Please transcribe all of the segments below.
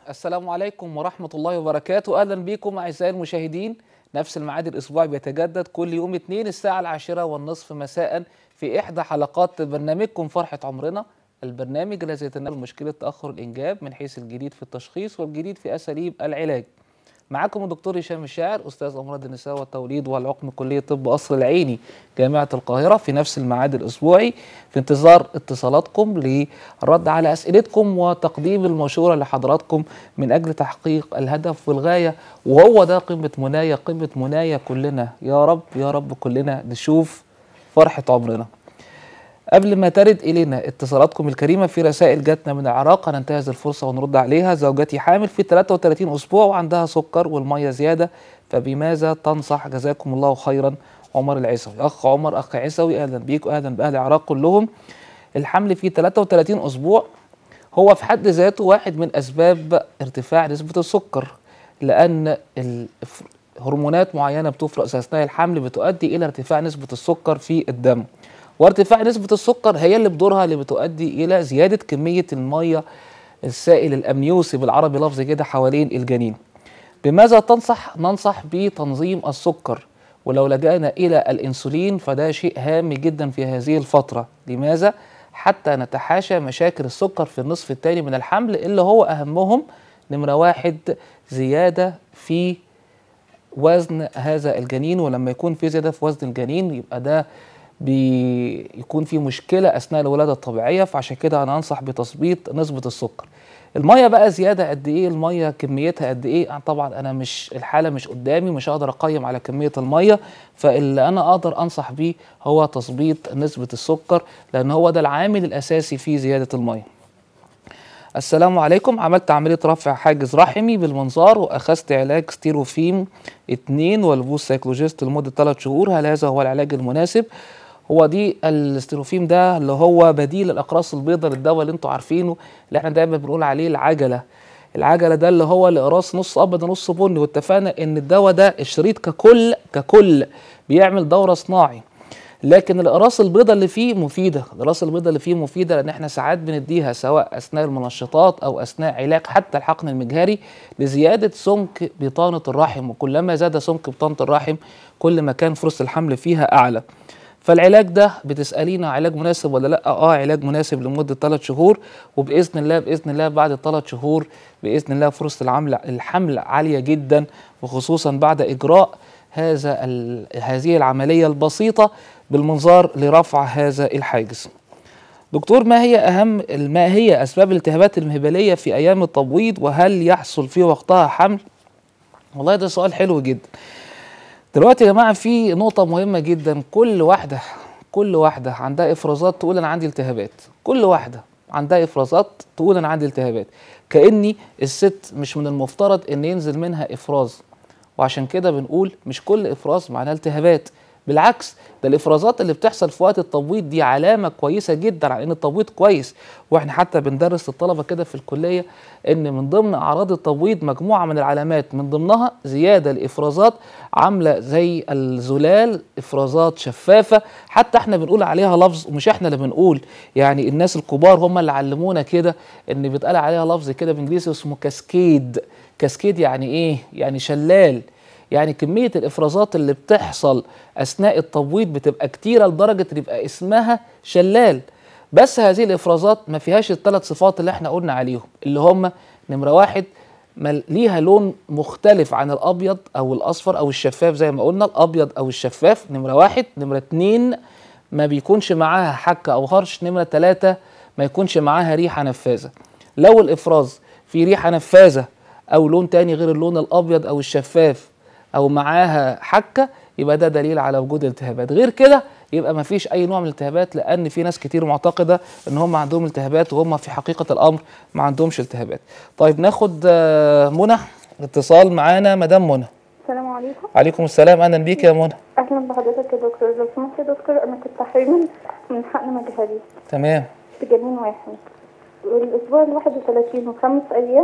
السلام عليكم ورحمة الله وبركاته أهلا بكم أعزائي المشاهدين نفس الميعاد الأسبوعي بيتجدد كل يوم اثنين الساعة العاشرة والنصف مساء في إحدى حلقات برنامجكم فرحة عمرنا البرنامج الذي يتناول مشكلة تأخر الإنجاب من حيث الجديد في التشخيص والجديد في أساليب العلاج معاكم الدكتور هشام الشاعر أستاذ أمراض النساء والتوليد والعقم كلية طب قصر العيني جامعة القاهرة في نفس الميعاد الأسبوعي في انتظار اتصالاتكم للرد على أسئلتكم وتقديم المشورة لحضراتكم من أجل تحقيق الهدف والغاية وهو ده قمة منايا قمة منايا كلنا يا رب يا رب كلنا نشوف فرحة عمرنا قبل ما ترد إلينا اتصالاتكم الكريمة في رسائل جاتنا من العراق هننتهز الفرصة ونرد عليها زوجتي حامل في 33 أسبوع وعندها سكر والمية زيادة فبماذا تنصح جزاكم الله خيرا عمر العيسوي أخ عمر أخ عيسوي أهلا بيك وأهلا بأهل العراق كلهم الحمل في 33 أسبوع هو في حد ذاته واحد من أسباب ارتفاع نسبة السكر لأن الف- هرمونات معينة بتفرز أثناء الحمل بتؤدي إلى ارتفاع نسبة السكر في الدم وارتفاع نسبة السكر هي اللي بدورها اللي بتؤدي إلى زيادة كمية المية السائل الأمنيوسي بالعربي لفظ كده حوالين الجنين بماذا تنصح؟ ننصح بتنظيم السكر ولو لجأنا إلى الأنسولين فده شيء هام جدا في هذه الفترة لماذا؟ حتى نتحاشى مشاكل السكر في النصف الثاني من الحمل اللي هو أهمهم نمرة واحد زيادة في وزن هذا الجنين ولما يكون في زيادة في وزن الجنين يبقى ده بيكون في مشكلة أثناء الولادة الطبيعية فعشان كده أنا أنصح بتظبيط نسبة السكر المية بقى زيادة قد إيه المية كميتها قد إيه طبعا أنا مش الحالة مش قدامي مش هقدر أقيم على كمية المية فاللي أنا أقدر أنصح بيه هو تظبيط نسبة السكر لأن هو ده العامل الأساسي في زيادة المية السلام عليكم عملت عملية رفع حاجز رحمي بالمنظار وأخذت علاج ستيروفيم 2 والبوس سايكلوجيست لمدة 3 شهور هل هذا هو العلاج المناسب؟ هو دي الستيروفيم ده اللي هو بديل الأقراص البيضاء للدواء اللي انتوا عارفينه اللي احنا دايما بنقول عليه العجلة العجلة ده اللي هو الإقراص نص أبيض نص بني واتفقنا إن الدواء ده الشريط ككل ككل بيعمل دورة صناعي لكن الاقراص البيضاء اللي فيه مفيده الاقراص البيضاء اللي فيه مفيده لان احنا ساعات بنديها سواء اثناء المنشطات او اثناء علاج حتى الحقن المجهري لزياده سمك بطانه الرحم وكلما زاد سمك بطانه الرحم كل ما كان فرص الحمل فيها اعلى فالعلاج ده بتسالينا علاج مناسب ولا لا اه علاج مناسب لمده 3 شهور وباذن الله باذن الله بعد الثلاث شهور باذن الله فرصه العمل الحمل عاليه جدا وخصوصا بعد اجراء هذا ال- هذه العمليه البسيطه بالمنظار لرفع هذا الحاجز. دكتور ما هي اهم ما هي اسباب الالتهابات المهبليه في ايام التبويض وهل يحصل في وقتها حمل؟ والله ده سؤال حلو جدا. دلوقتي يا جماعه في نقطه مهمه جدا كل واحده كل واحده عندها افرازات تقول انا عندي التهابات كل واحده عندها افرازات تقول انا عندي التهابات كاني الست مش من المفترض ان ينزل منها افراز وعشان كده بنقول مش كل افراز معناه التهابات بالعكس ده الافرازات اللي بتحصل في وقت التبويض دي علامه كويسه جدا على ان التبويض كويس واحنا حتى بندرس للطلبه كده في الكليه ان من ضمن اعراض التبويض مجموعه من العلامات من ضمنها زياده لافرازات عامله زي الزلال افرازات شفافه حتى احنا بنقول عليها لفظ ومش احنا اللي بنقول يعني الناس الكبار هم اللي علمونا كده ان بيتقال عليها لفظ كده بالانجليزي اسمه كاسكيد كاسكيد يعني ايه يعني شلال يعني كمية الإفرازات اللي بتحصل أثناء التبويض بتبقى كتيرة لدرجة إن يبقى اسمها شلال بس هذه الإفرازات ما فيهاش الثلاث صفات اللي احنا قلنا عليهم اللي هم نمرة واحد ما ليها لون مختلف عن الأبيض أو الأصفر أو الشفاف زي ما قلنا الأبيض أو الشفاف نمرة واحد نمرة اتنين ما بيكونش معاها حكة أو هرش نمرة تلاتة ما يكونش معاها ريحة نفاذة لو الإفراز في ريحة نفاذة أو لون تاني غير اللون الأبيض أو الشفاف او معاها حكه يبقى ده دليل على وجود التهابات غير كده يبقى ما فيش اي نوع من الالتهابات لان في ناس كتير معتقده ان هم عندهم التهابات وهم في حقيقه الامر ما عندهمش التهابات طيب ناخد آه، منى اتصال معانا مدام منى السلام عليكم عليكم السلام اهلا بيك يا منى اهلا بحضرتك يا دكتور لو سمحت يا دكتور انا كنت حامل من حقن مجهري تمام في جنين واحد والاسبوع ال 31 وخمس ايام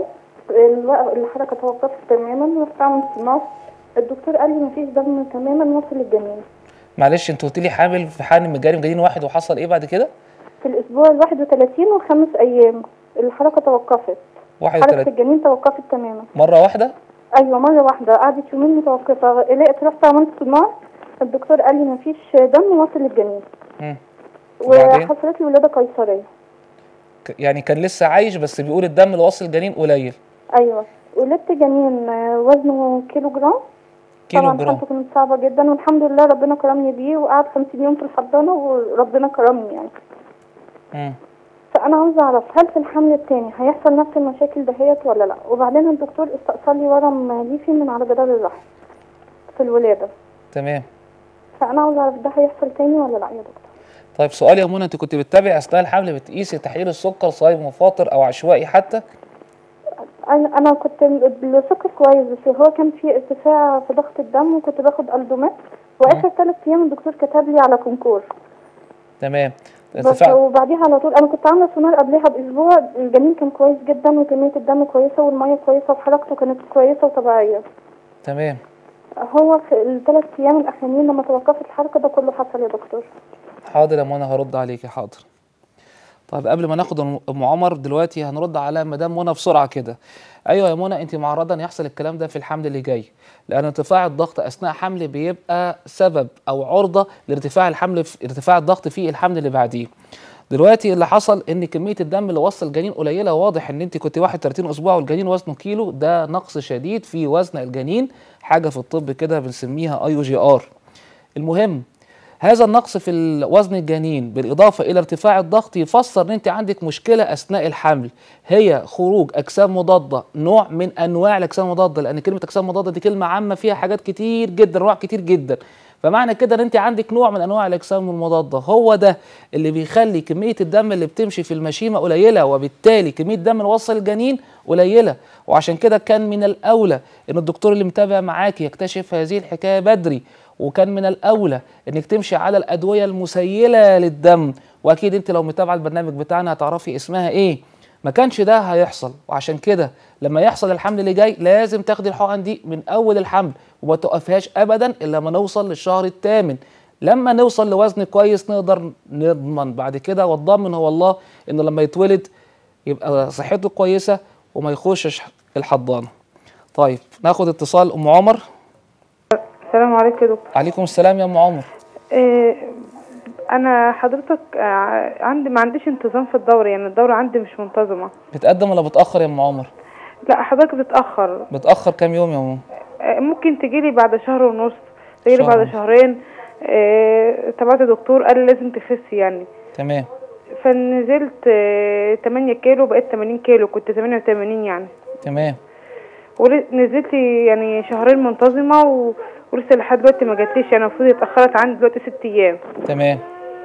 الو- الحركه توقفت تماما وارتعمت في النص الدكتور قال لي مفيش دم تماما وصل للجنين معلش انت قلت لي حامل في حقن مجاري مجانين واحد وحصل ايه بعد كده في الاسبوع ال 31 وخمس ايام الحركه توقفت حركه 31 الجنين توقفت تماما مره واحده ايوه مره واحده قعدت يومين متوقفه لقيت رحت عملت سونار الدكتور قال لي مفيش دم واصل للجنين مم. وبعدين؟ وحصلت لي ولاده قيصريه ك- يعني كان لسه عايش بس بيقول الدم اللي واصل الجنين قليل ايوه ولدت جنين آه، وزنه كيلو جرام كيلو طبعا جرام حالته كانت صعبه جدا والحمد لله ربنا كرمني بيه وقعد 50 يوم في الحضانه وربنا كرمني يعني مم. فانا عاوزه اعرف هل في الحمل التاني هيحصل نفس المشاكل دهيت ولا لا وبعدين الدكتور استأصل لي ورم ليفي من على جدار الرحم في الولاده تمام فانا عاوزه اعرف ده هيحصل تاني ولا لا يا دكتور طيب سؤال يا منى انت كنت بتتابع اثناء الحمل بتقيسي تحليل السكر صايم وفاطر او عشوائي حتى انا انا كنت السكر كويس بس هو كان في ارتفاع في ضغط الدم وكنت باخد الدومات واخر ثلاث ايام الدكتور كتب لي على كونكور تمام بس ارتفاع وبعديها على طول انا كنت عامله سونار قبلها باسبوع الجنين كان كويس جدا وكميه الدم كويسه والميه كويسه وحركته كانت كويسه وطبيعيه تمام هو في الثلاث ايام الاخرانيين لما توقفت الحركه ده كله حصل يا دكتور حاضر يا منى هرد عليكي حاضر طيب قبل ما ناخد ام أم عمر دلوقتي هنرد على مدام منى بسرعه كده ايوه يا منى انت معرضه ان يحصل الكلام ده في الحمل اللي جاي لان ارتفاع الضغط اثناء حمل بيبقى سبب او عرضه لارتفاع الحمل في ارتفاع الضغط في الحمل اللي بعديه دلوقتي اللي حصل ان كميه الدم اللي وصل الجنين قليله واضح ان انت كنت 31 اسبوع والجنين وزنه كيلو ده نقص شديد في وزن الجنين حاجه في الطب كده بنسميها اي جي ار المهم هذا النقص في ال- وزن الجنين بالإضافة إلى ارتفاع الضغط يفسر إن أنت عندك مشكلة أثناء الحمل هي خروج أجسام مضادة نوع من أنواع الأجسام المضادة لأن كلمة أجسام مضادة دي كلمة عامة فيها حاجات كتير جدا أنواع كتير جدا فمعنى كده ان انت عندك نوع من انواع الاجسام المضاده هو ده اللي بيخلي كميه الدم اللي بتمشي في المشيمه قليله وبالتالي كميه الدم اللي وصل الجنين قليله وعشان كده كان من الاولى ان الدكتور اللي متابع معاك يكتشف هذه الحكايه بدري وكان من الاولى انك تمشي على الادويه المسيله للدم واكيد انت لو متابعه البرنامج بتاعنا هتعرفي اسمها ايه ما كانش ده هيحصل وعشان كده لما يحصل الحمل اللي جاي لازم تاخدي الحقن دي من اول الحمل وما توقفهاش ابدا الا لما نوصل للشهر الثامن لما نوصل لوزن كويس نقدر نضمن بعد كده والضامن هو الله انه لما يتولد يبقى صحته كويسه وما يخشش الحضانه طيب ناخد اتصال ام عمر السلام عليكم يا دكتور عليكم السلام يا ام عمر إيه انا حضرتك آه، عندي ما عنديش انتظام في الدورة يعني الدورة عندي مش منتظمة بتقدم ولا بتاخر يا ام عمر لا حضرتك بتأخر بتاخر كام يوم يا ام آه، ممكن تجيلي بعد شهر ونص تجيلي شهر بعد ونص. شهرين آه، تابعت دكتور قال لي لازم تخسي يعني تمام فنزلت آه، 8 كيلو بقيت 80 كيلو كنت 88 يعني تمام ونزلت يعني شهرين منتظمة و... ولسه لحد دلوقتي ما جاتليش يعني المفروض اتأخرت عندي دلوقتي ست أيام تمام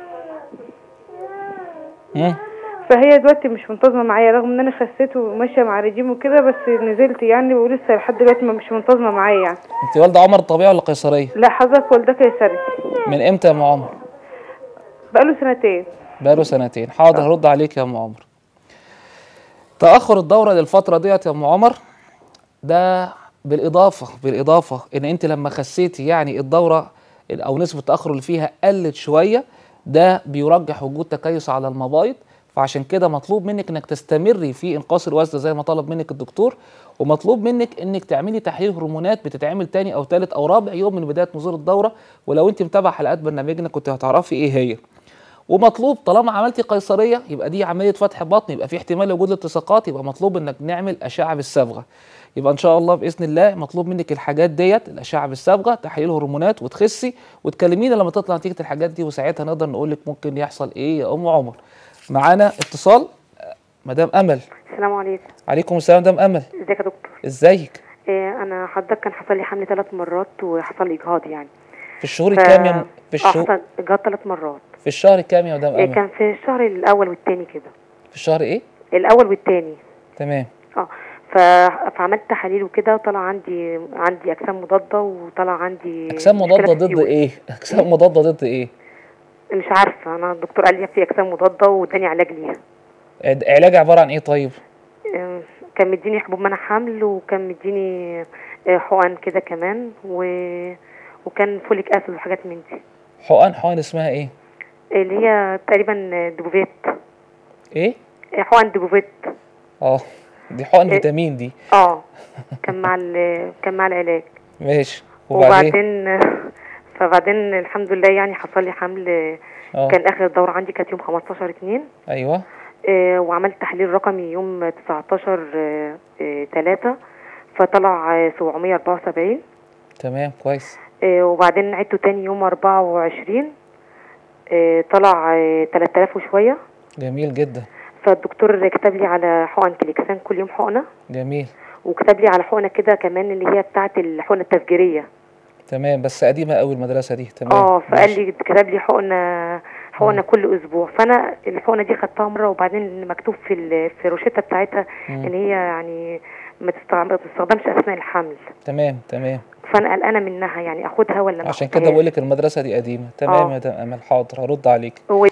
مم. فهي دلوقتي مش منتظمة معايا رغم ان انا خسيت وماشية مع رجيم وكده بس نزلت يعني ولسه لحد دلوقتي ما مش منتظمة معايا يعني انت والده عمر طبيعي ولا قيصريه لا حضرتك والدك يسري من امتى يا ام عمر بقاله سنتين بقاله سنتين حاضر هرد عليك يا ام عمر تاخر الدوره للفتره ديت يا ام عمر ده بالاضافه بالاضافه ان انت لما خسيتي يعني الدوره او نسبه التاخر اللي فيها قلت شويه ده بيرجح وجود تكيس على المبايض فعشان كده مطلوب منك انك تستمري في انقاص الوزن زي ما طلب منك الدكتور ومطلوب منك انك تعملي تحليل هرمونات بتتعمل تاني او تالت او رابع يوم من بدايه نزول الدوره ولو انت متابعه حلقات برنامجنا كنت هتعرفي ايه هي ومطلوب طالما عملتي قيصريه يبقى دي عمليه فتح بطن يبقى في احتمال لوجود التصاقات يبقى مطلوب انك نعمل اشعه بالصبغه يبقى ان شاء الله باذن الله مطلوب منك الحاجات ديت الاشعه بالصبغه تحليل هرمونات وتخسي وتكلمينا لما تطلع نتيجه الحاجات دي وساعتها نقدر نقول لك ممكن يحصل ايه يا ام عمر معانا اتصال آه، مدام امل السلام عليكم عليكم السلام مدام امل ازيك يا دكتور ازيك إيه انا حضرتك كان حصل لي حمل ثلاث مرات وحصل لي اجهاض يعني في الشهور ف- الكام يا م- في اه الشهور حصل اجهاض ثلاث مرات في الشهر الكام يا مدام إيه امل كان في الشهر الاول والتاني كده في الشهر ايه الاول والتاني تمام اه ف... فعملت تحاليل وكده وطلع عندي عندي اجسام مضاده وطلع عندي اجسام مشكلة مضاده في ضد السيول. ايه اجسام مضاده ضد ايه مش عارفه انا الدكتور قال لي في اجسام مضاده واداني علاج ليها عد- علاج عباره عن ايه طيب إيه، كان مديني حبوب منع حمل وكان مديني إيه، حقن كده كمان و... وكان فوليك اسيد وحاجات من دي حقن حقن اسمها ايه اللي هي تقريبا ديبوفيت ايه حقن ديبوفيت اه دي حقن إيه. فيتامين دي اه كان مع ال- كان مع العلاج ماشي وبعدين وبعدين فبعدين الحمد لله يعني حصل لي حمل اه كان اخر دورة عندي كانت يوم 15 2 ايوه آه، وعملت تحليل رقمي يوم 19 3 فطلع آه، 774 تمام كويس آه، وبعدين عدته تاني يوم 24 آه، طلع آه، 3000 وشوية جميل جدا فالدكتور كتب لي على حقن كليكسان كل يوم حقنة جميل وكتب لي على حقنة كده كمان اللي هي بتاعة الحقنة التفجيرية تمام بس قديمه قوي المدرسه دي تمام اه فقال ماشي. لي كتب لي حقنة حقنة كل اسبوع فانا الحقنة دي خدتها مرة وبعدين مكتوب في ال- في الروشتة بتاعتها مم. ان هي يعني ما تستع- ما تستخدمش اثناء الحمل تمام تمام فانا قلقانة منها يعني اخدها ولا ما عشان كده أخدهاش؟ بقول لك المدرسه دي قديمه تمام آه. يا مدام امل حاضر هرد عليك هو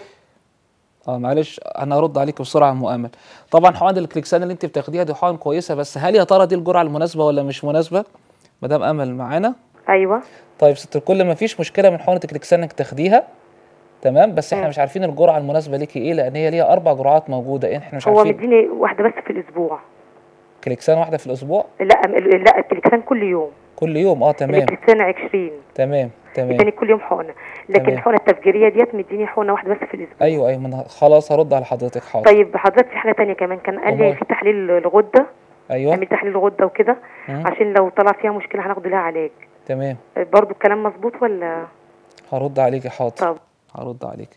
اه معلش انا هرد عليك بسرعه يا ام امل طبعا حقن الكليكسان اللي انت بتاخديها دي حقن كويسه بس هل يا ترى دي الجرعه المناسبه ولا مش مناسبه مدام امل معانا ايوه طيب ست الكل ما فيش مشكله من حقنه الكليكسان انك تاخديها تمام بس احنا مم. مش عارفين الجرعه المناسبه ليكي ايه لان هي ليها اربع جرعات موجوده احنا مش هو عارفين مديني واحدة بس في الاسبوع كليكسان واحده في الاسبوع لا م- لا الكليكسان كل يوم كل يوم اه تمام الكليكسان 20 تمام تمام اداني كل يوم حقنة لكن تمام. الحقنة التفجيرية ديت مديني حقنة واحدة بس في الاسبوع ايوه ايوه من خلاص هرد على حضرتك حاضر طيب حضرتك في حاجة تانية كمان كان قال لي أمال. في تحليل الغدة ايوه اعمل تحليل غدة وكده مم. عشان لو طلع فيها مشكلة هناخد لها علاج تمام برضو الكلام مظبوط ولا هرد عليكي حاضر طب هرد عليك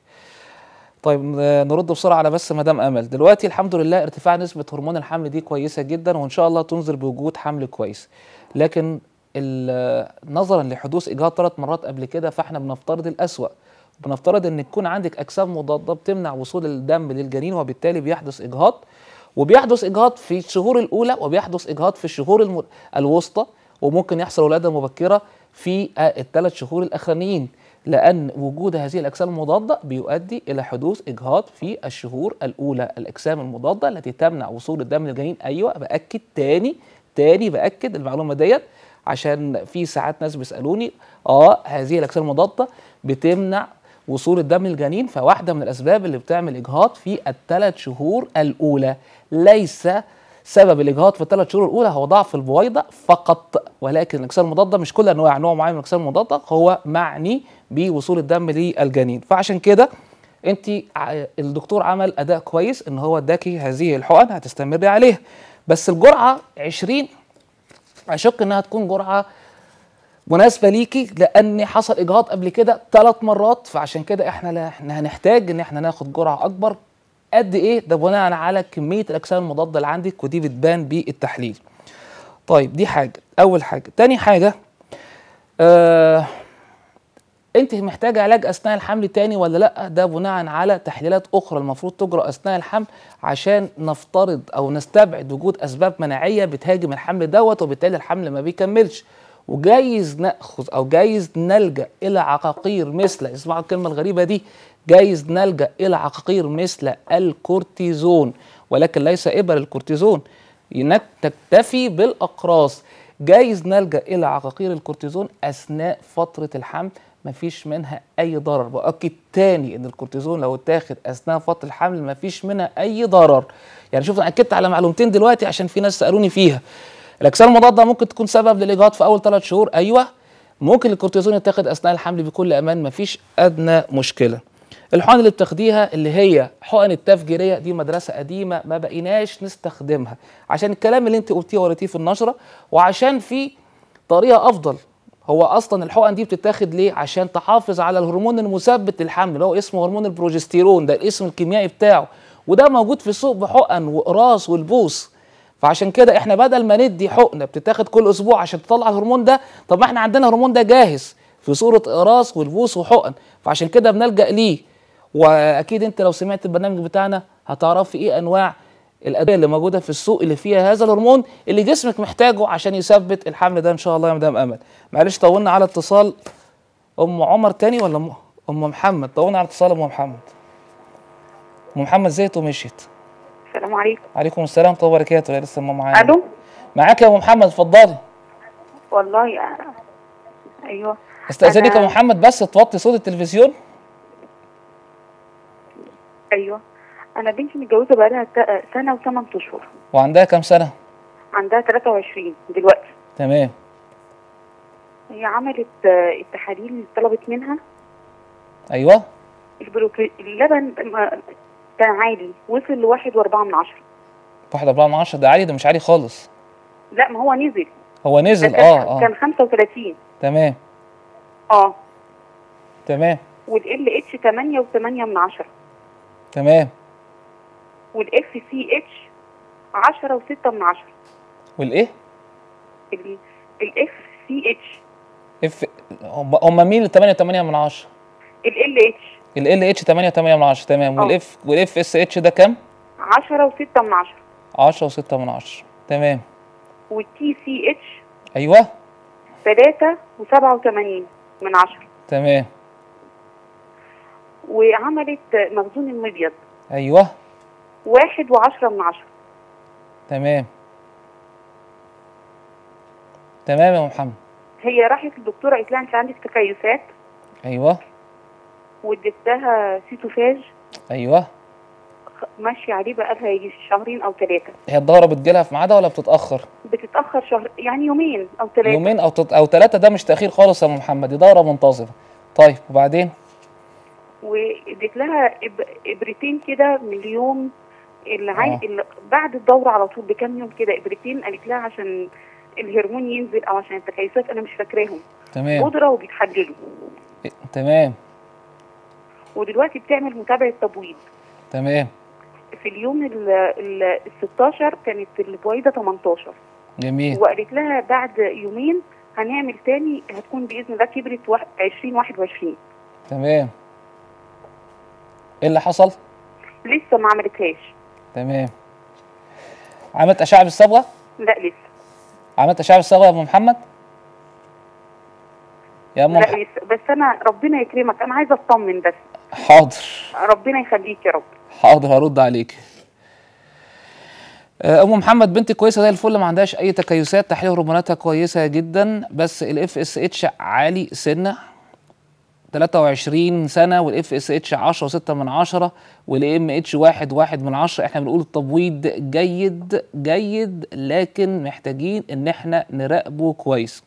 طيب ن- نرد بسرعه على بس مدام امل دلوقتي الحمد لله ارتفاع نسبه هرمون الحمل دي كويسه جدا وان شاء الله تنذر بوجود حمل كويس لكن ال- نظرا لحدوث اجهاض ثلاث مرات قبل كده فاحنا بنفترض الاسوأ بنفترض ان يكون عندك اجسام مضاده بتمنع وصول الدم للجنين وبالتالي بيحدث اجهاض وبيحدث اجهاض في الشهور الاولى وبيحدث اجهاض في الشهور الم- الوسطى وممكن يحصل ولاده مبكره في الثلاث شهور الاخرانيين لان وجود هذه الاجسام المضاده بيؤدي الى حدوث اجهاض في الشهور الاولى الاجسام المضاده التي تمنع وصول الدم للجنين ايوه باكد تاني تاني باكد المعلومه ديت عشان في ساعات ناس بيسالوني اه هذه الاجسام المضاده بتمنع وصول الدم للجنين فواحده من الاسباب اللي بتعمل اجهاض في الثلاث شهور الاولى ليس سبب الاجهاض في الثلاث شهور الاولى هو ضعف البويضه فقط ولكن الاجسام المضاده مش كل انواع نوع معين من الاجسام المضاده هو معني بوصول الدم للجنين فعشان كده انت ع- الدكتور عمل اداء كويس ان هو اداكي هذه الحقن هتستمري عليها بس الجرعه 20 اشك انها تكون جرعه مناسبه ليكي لان حصل اجهاض قبل كده ثلاث مرات فعشان كده احنا لا احنا هنحتاج ان احنا ناخد جرعه اكبر قد ايه ده بناء على كميه الاجسام المضاده اللي عندك ودي بتبان بالتحليل طيب دي حاجه اول حاجه تاني حاجه آه انت محتاجه علاج اثناء الحمل تاني ولا لا ده بناء على تحليلات اخرى المفروض تجرى اثناء الحمل عشان نفترض او نستبعد وجود اسباب مناعيه بتهاجم الحمل دوت وبالتالي الحمل ما بيكملش وجايز ناخذ او جايز نلجا الى عقاقير مثل اسمعوا الكلمه الغريبه دي جايز نلجا الى عقاقير مثل الكورتيزون ولكن ليس ابر الكورتيزون انك تكتفي بالاقراص جايز نلجا الى عقاقير الكورتيزون اثناء فتره الحمل مفيش منها اي ضرر باكد تاني ان الكورتيزون لو اتاخد اثناء فتره الحمل مفيش منها اي ضرر يعني شوف انا اكدت على معلومتين دلوقتي عشان في ناس سالوني فيها الاجسام المضاده ممكن تكون سبب للاجهاض في اول ثلاث شهور ايوه ممكن الكورتيزون يتاخد اثناء الحمل بكل امان مفيش ادنى مشكله الحقن اللي بتاخديها اللي هي حقن التفجيريه دي مدرسه قديمه ما بقيناش نستخدمها عشان الكلام اللي انت قلتيه وقريتيه في النشره وعشان في طريقه افضل هو اصلا الحقن دي بتتاخد ليه عشان تحافظ على الهرمون المثبت للحمل اللي هو اسمه هرمون البروجستيرون ده الاسم الكيميائي بتاعه وده موجود في السوق بحقن وقراص والبوس فعشان كده احنا بدل ما ندي حقنه بتتاخد كل اسبوع عشان تطلع الهرمون ده طب ما احنا عندنا الهرمون ده جاهز في صوره قراص والبوس وحقن فعشان كده بنلجا ليه واكيد انت لو سمعت البرنامج بتاعنا هتعرفي ايه انواع الادويه اللي موجوده في السوق اللي فيها هذا الهرمون اللي جسمك محتاجه عشان يثبت الحمل ده ان شاء الله يا مدام امل معلش طولنا على اتصال ام عمر تاني ولا ام أم محمد طولنا على اتصال ام محمد ام محمد زيت ومشيت السلام عليكم عليكم السلام ورحمه الله وبركاته يا لسه ما معانا الو معاك يا ام محمد اتفضلي والله أنا. ايوه استاذنك يا أنا- محمد بس توطي صوت التلفزيون ايوه انا بنتي متجوزه بقالها تا- سنه وثمان اشهر وعندها كام سنه عندها 23 دلوقتي تمام هي عملت آه، التحاليل اللي طلبت منها ايوه البروكلي... اللبن ما- كان عالي وصل لواحد واربعة من عشرة واحد أربعة من عشرة ده عالي ده مش عالي خالص لا ما هو نزل هو ده نزل كان, اه اه كان 35 تمام اه تمام والال اتش 8 و8 من عشرة تمام والاف سي اتش 10 و6 من عشرة والايه الاف سي اتش اف هم هم مين ال 8 8 من 10 ال اتش ال ال اتش 8 8 من 10 تمام آه. والاف والاف اس اتش ده كام 10 و6 من عشرة 10 و6 من 10 تمام والتي سي اتش ايوه 3 و87 من عشرة تمام وعملت مخزون المبيض ايوه واحد وعشرة من عشرة تمام تمام يا محمد هي راحت للدكتورة قالت لها انت عندك تكيسات ايوه واديتها سيتوفاج ايوه ماشية عليه بقالها يجي شهرين أو ثلاثة هي الدوره بتجيلها في ميعادها ولا بتتاخر بتتأخر شهر يعني يومين أو ثلاثة يومين او تت... او ثلاثه ده مش تاخير خالص يا أم محمد دي دوره منتظمه طيب وبعدين واديت لها إب... إبرتين كده من اليوم اللي, عاي... آه. اللي بعد الدورة على طول بكام يوم كده إبرتين قالت لها عشان الهرمون ينزل أو عشان التكيسات أنا مش فاكراهم تمام بودرة وبيتحللوا إيه، تمام ودلوقتي بتعمل متابعة تبويض تمام في اليوم ال ال 16 كانت البويضة 18 جميل وقالت لها بعد يومين هنعمل تاني هتكون بإذن الله كبرت واحد- 20 21 تمام ايه اللي حصل لسه ما عملتهاش تمام عملت اشعه بالصبغه لا لسه عملت اشعه بالصبغه يا ام محمد يا ام لا مح... لسه بس انا ربنا يكرمك انا عايزه اطمن بس حاضر ربنا يخليك يا رب حاضر هرد عليك آه، ام محمد بنتي كويسه زي الفل ما عندهاش اي تكيسات تحليل هرموناتها كويسه جدا بس الاف اس اتش عالي سنه 23 سنه والاف اس اتش 10 6 من 10 والام اتش 1 1 من 10 احنا بنقول التبويض جيد جيد لكن محتاجين ان احنا نراقبه كويس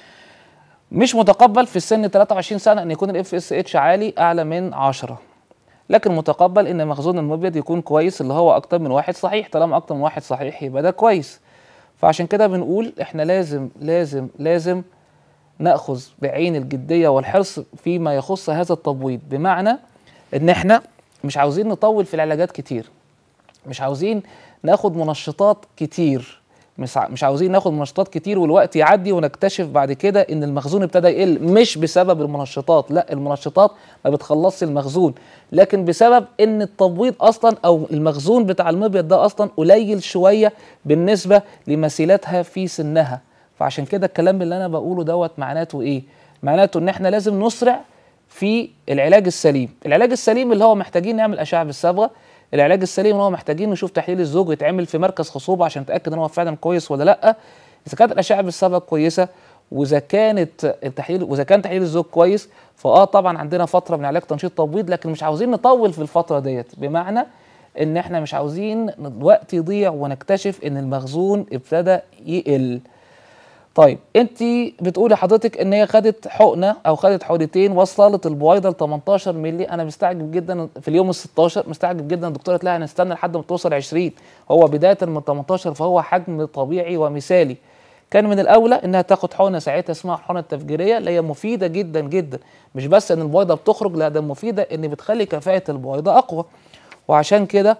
مش متقبل في السن 23 سنه ان يكون الاف اس اتش عالي اعلى من 10 لكن متقبل ان مخزون المبيض يكون كويس اللي هو اكتر من واحد صحيح طالما اكتر من واحد صحيح يبقى ده كويس فعشان كده بنقول احنا لازم لازم لازم ناخذ بعين الجديه والحرص فيما يخص هذا التبويض بمعنى ان احنا مش عاوزين نطول في العلاجات كتير مش عاوزين ناخد منشطات كتير مش ع- مش عاوزين ناخد منشطات كتير والوقت يعدي ونكتشف بعد كده ان المخزون ابتدى يقل مش بسبب المنشطات لا المنشطات ما بتخلصش المخزون لكن بسبب ان التبويض اصلا او المخزون بتاع المبيض ده اصلا قليل شويه بالنسبه لمثيلاتها في سنها فعشان كده الكلام اللي انا بقوله دوت معناته ايه معناته ان احنا لازم نسرع في العلاج السليم العلاج السليم اللي هو محتاجين نعمل اشعه بالصبغه العلاج السليم اللي هو محتاجين نشوف تحليل الزوج يتعمل في مركز خصوبه عشان نتاكد ان هو فعلا كويس ولا لا اذا كانت الاشعه بالصبغه كويسه واذا كانت التحليل واذا كان تحليل الزوج كويس فاه طبعا عندنا فتره من علاج تنشيط تبويض لكن مش عاوزين نطول في الفتره ديت بمعنى ان احنا مش عاوزين الوقت يضيع ونكتشف ان المخزون ابتدى يقل طيب انت بتقولي حضرتك ان هي خدت حقنه او خدت حقنتين وصلت البويضه ل 18 مللي انا مستعجب جدا في اليوم ال 16 مستعجب جدا الدكتوره قالت لها هنستنى لحد ما توصل 20 هو بدايه من 18 فهو حجم طبيعي ومثالي كان من الاولى انها تاخد حقنه ساعتها اسمها الحقنه التفجيريه اللي هي مفيده جدا جدا مش بس ان البويضه بتخرج لا ده مفيده ان بتخلي كفاءه البويضه اقوى وعشان كده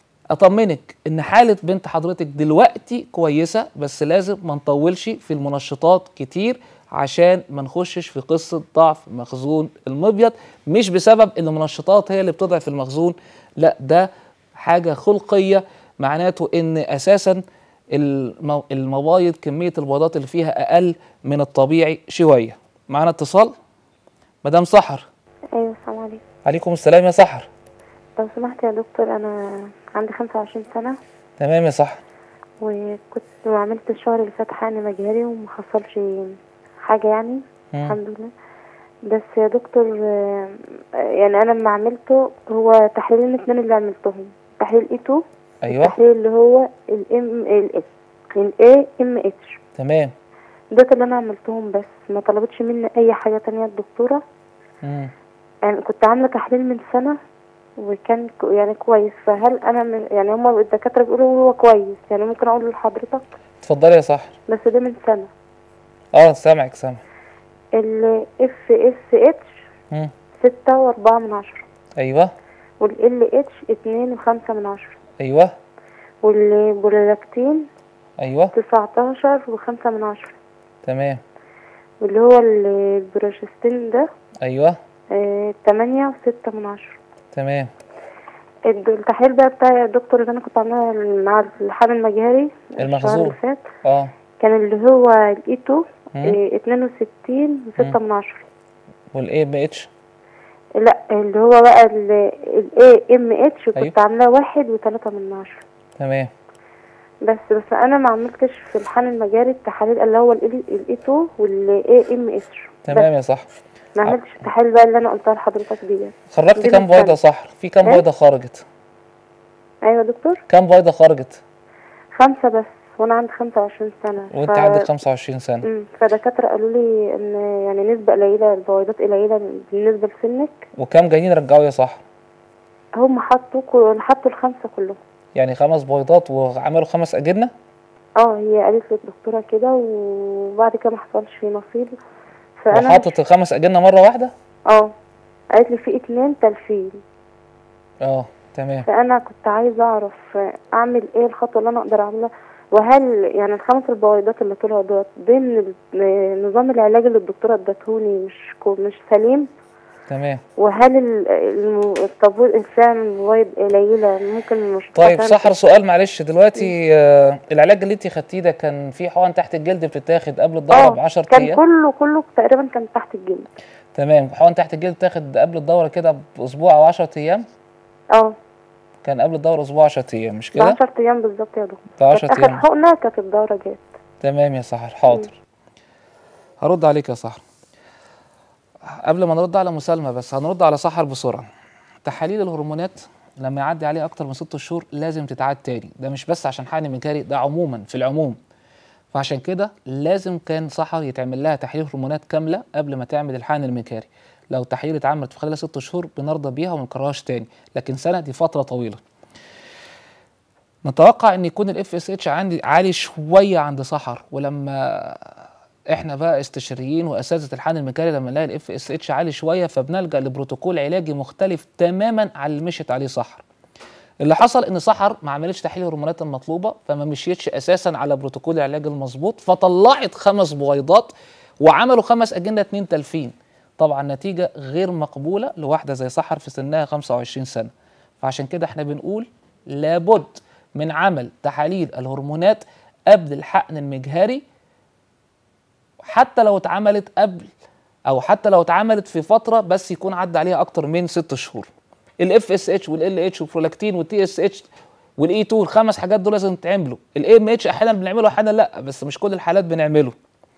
اطمنك ان حاله بنت حضرتك دلوقتي كويسه بس لازم ما نطولش في المنشطات كتير عشان ما نخشش في قصه ضعف مخزون المبيض مش بسبب ان المنشطات هي اللي بتضعف المخزون لا ده حاجه خلقيه معناته ان اساسا المو- المبايض كميه البيضات اللي فيها اقل من الطبيعي شويه معانا اتصال مدام سحر ايوه السلام عليكم عليكم السلام يا سحر لو سمحت يا دكتور انا عندي 25 سنه تمام يا سحر وكنت وعملت الشهر اللي فات حقن مجهري وما حصلش حاجه يعني مم. الحمد لله بس يا دكتور آه، يعني انا لما عملته هو تحليلين اتنين اللي عملتهم تحليل اي 2 ايوه التحليل اللي هو الام ال اس الاي ام اتش تمام ده اللي انا عملتهم بس ما طلبتش مني اي حاجه تانية الدكتوره مم. يعني كنت عامله تحليل من سنه وكان كو- يعني كويس فهل انا من يعني هما الدكاتره بيقولوا هو كويس يعني ممكن اقول لحضرتك اتفضلي يا سحر بس ده من سنه اه سامعك سامع ال اف اس اتش مم. ستة وأربعة من عشرة ايوه وال اتش اتنين وخمسة من عشرة ايوه والبرولاكتين ايوه تسعتاشر وخمسة من عشرة تمام واللي هو ال- البروجستين ده ايوه آه، تمانية وستة من عشرة تمام الد- التحليل بقى بتاع الدكتور اللي انا كنت عاملاه مع الحمل المجهري الشهر المخزون. اللي فات اه كان اللي هو الايتو مم. اتنين وستين وستة من عشرة والاي ام اتش لا اللي هو بقى الاي ام اتش كنت أيوة. عاملاه واحد وتلاتة من عشرة تمام بس بس انا ما عملتش في الحمل المجاري التحاليل اللي هو الايتو والاي ام اتش تمام يا صح ما عملتش التحاليل بقى اللي انا قلتها لحضرتك دي خرجت دي كام من بيضه سنة. صح في كام إيه؟ بيضه خرجت ايوه يا دكتور كام بيضه خرجت خمسة بس وانا عندي خمسة وعشرين سنة وانت ف- عندك 25 سنه مم. فدكاترة قالوا لي ان يعني نسبة قليلة البويضات قليلة بالنسبة لسنك وكام جايين رجعوا يا صح هم حطوا كل- حطوا الخمسة كلهم يعني خمس بيضات وعملوا خمس اجنه اه هي قالت لي الدكتورة كده وبعد كده ما حصلش في نصيب فانا وحاطط الخمس اجنه مره واحده اه قالت لي في اتنين تلفين اه تمام فانا كنت عايزة اعرف اعمل ايه الخطوة اللي انا اقدر اعملها وهل يعني الخمس البويضات اللي طلعوا دوت ضمن ال- نظام العلاج اللي الدكتورة ادتهولي مش كو- مش سليم تمام وهل ال- الم- الطابور فعلا المواد قليلة ممكن مش طيب سحر سؤال معلش دلوقتي آه العلاج اللي انت خدتيه ده كان في حقن تحت الجلد بتتاخد قبل الدوره ب 10 كان ايام كله كله تقريبا كان تحت الجلد تمام حقن تحت الجلد بتاخد قبل الدوره كده باسبوع او 10 ايام اه كان قبل الدوره اسبوع 10 ايام مش ب كده 10 ايام بالظبط يا دكتور ب 10 كانت اخر ايام حقنة كانت الدورة جت تمام يا سحر حاضر هرد عليك يا سحر قبل ما نرد على مسالمة بس هنرد على سحر بسرعة تحاليل الهرمونات لما يعدي عليه أكتر من ست شهور لازم تتعاد تاني ده مش بس عشان حقن مجاري ده عموما في العموم فعشان كده لازم كان سحر يتعمل لها تحليل هرمونات كاملة قبل ما تعمل الحقن المجاري لو تحليل اتعملت في خلال ست شهور بنرضى بيها وما نكررهاش تاني لكن سنة دي فترة طويلة نتوقع ان يكون الاف اس اتش عندي عالي شويه عند سحر ولما احنا بقى استشاريين واساتذه الحقن المجاري لما نلاقي الاف اس اتش عالي شويه فبنلجا لبروتوكول علاجي مختلف تماما عن اللي مشيت عليه سحر اللي حصل ان سحر ما عملتش تحليل الهرمونات المطلوبه فما مشيتش اساسا على بروتوكول العلاج المظبوط فطلعت خمس بويضات وعملوا خمس اجنه اتنين تلفين طبعا نتيجه غير مقبوله لواحده زي سحر في سنها 25 سنه فعشان كده احنا بنقول لابد من عمل تحاليل الهرمونات قبل الحقن المجهري حتى لو اتعملت قبل او حتى لو اتعملت في فتره بس يكون عدى عليها اكتر من ست شهور الاف اس اتش والال اتش والبرولاكتين والتي اس اتش والاي 2 الخمس حاجات دول لازم يتعملوا الاي ام اتش احيانا بنعمله احيانا لا بس مش كل الحالات بنعمله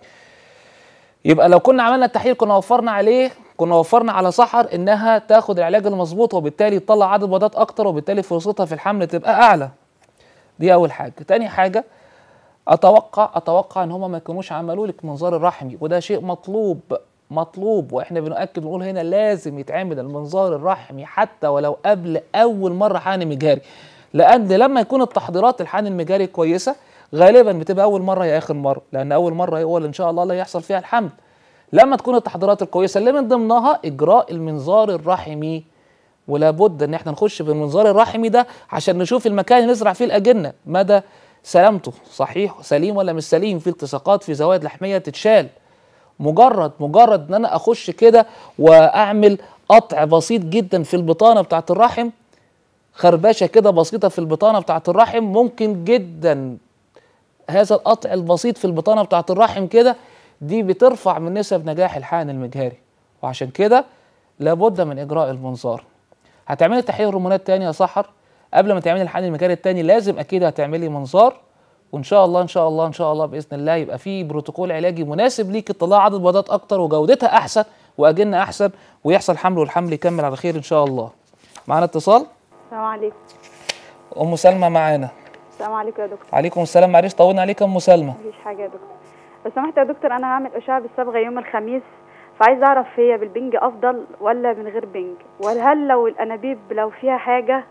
يبقى لو كنا عملنا التحليل كنا وفرنا عليه كنا وفرنا على سحر انها تاخد العلاج المظبوط وبالتالي تطلع عدد بيضات اكتر وبالتالي فرصتها في الحمل تبقى اعلى دي اول حاجه تاني حاجه اتوقع اتوقع ان هم ما يكونوش عملوا لك منظار الرحمي وده شيء مطلوب مطلوب واحنا بنؤكد بنقول هنا لازم يتعمل المنظار الرحمي حتى ولو قبل اول مره حقن مجاري لان لما يكون التحضيرات الحقن المجاري كويسه غالبا بتبقى اول مره يا اخر مره لان اول مره هو اللي ان شاء الله اللي يحصل فيها الحمل لما تكون التحضيرات الكويسه اللي من ضمنها اجراء المنظار الرحمي ولا بد ان احنا نخش بالمنظار الرحمي ده عشان نشوف المكان اللي نزرع فيه الاجنه مدى سلامته صحيح سليم ولا مش سليم في التصاقات في زوائد لحميه تتشال مجرد مجرد ان انا اخش كده واعمل قطع بسيط جدا في البطانه بتاعه الرحم خربشه كده بسيطه في البطانه بتاعه الرحم ممكن جدا هذا القطع البسيط في البطانه بتاعه الرحم كده دي بترفع من نسب نجاح الحقن المجهري وعشان كده لابد من اجراء المنظار هتعملي تحليل هرمونات تاني يا سحر قبل ما تعملي الحقن المجهري التاني لازم اكيد هتعملي منظار وان شاء الله ان شاء الله ان شاء الله باذن الله يبقى في بروتوكول علاجي مناسب ليك تطلع عدد بيضات اكتر وجودتها احسن واجنه احسن ويحصل حمل والحمل يكمل على خير ان شاء الله معانا اتصال السلام عليكم ام سلمى معانا السلام عليكم يا دكتور عليكم السلام معلش طولنا عليك يا ام سلمى مفيش حاجه يا دكتور لو سمحت يا دكتور انا هعمل اشعه بالصبغه يوم الخميس فعايز اعرف هي بالبنج افضل ولا من غير بنج وهل لو الانابيب لو فيها حاجه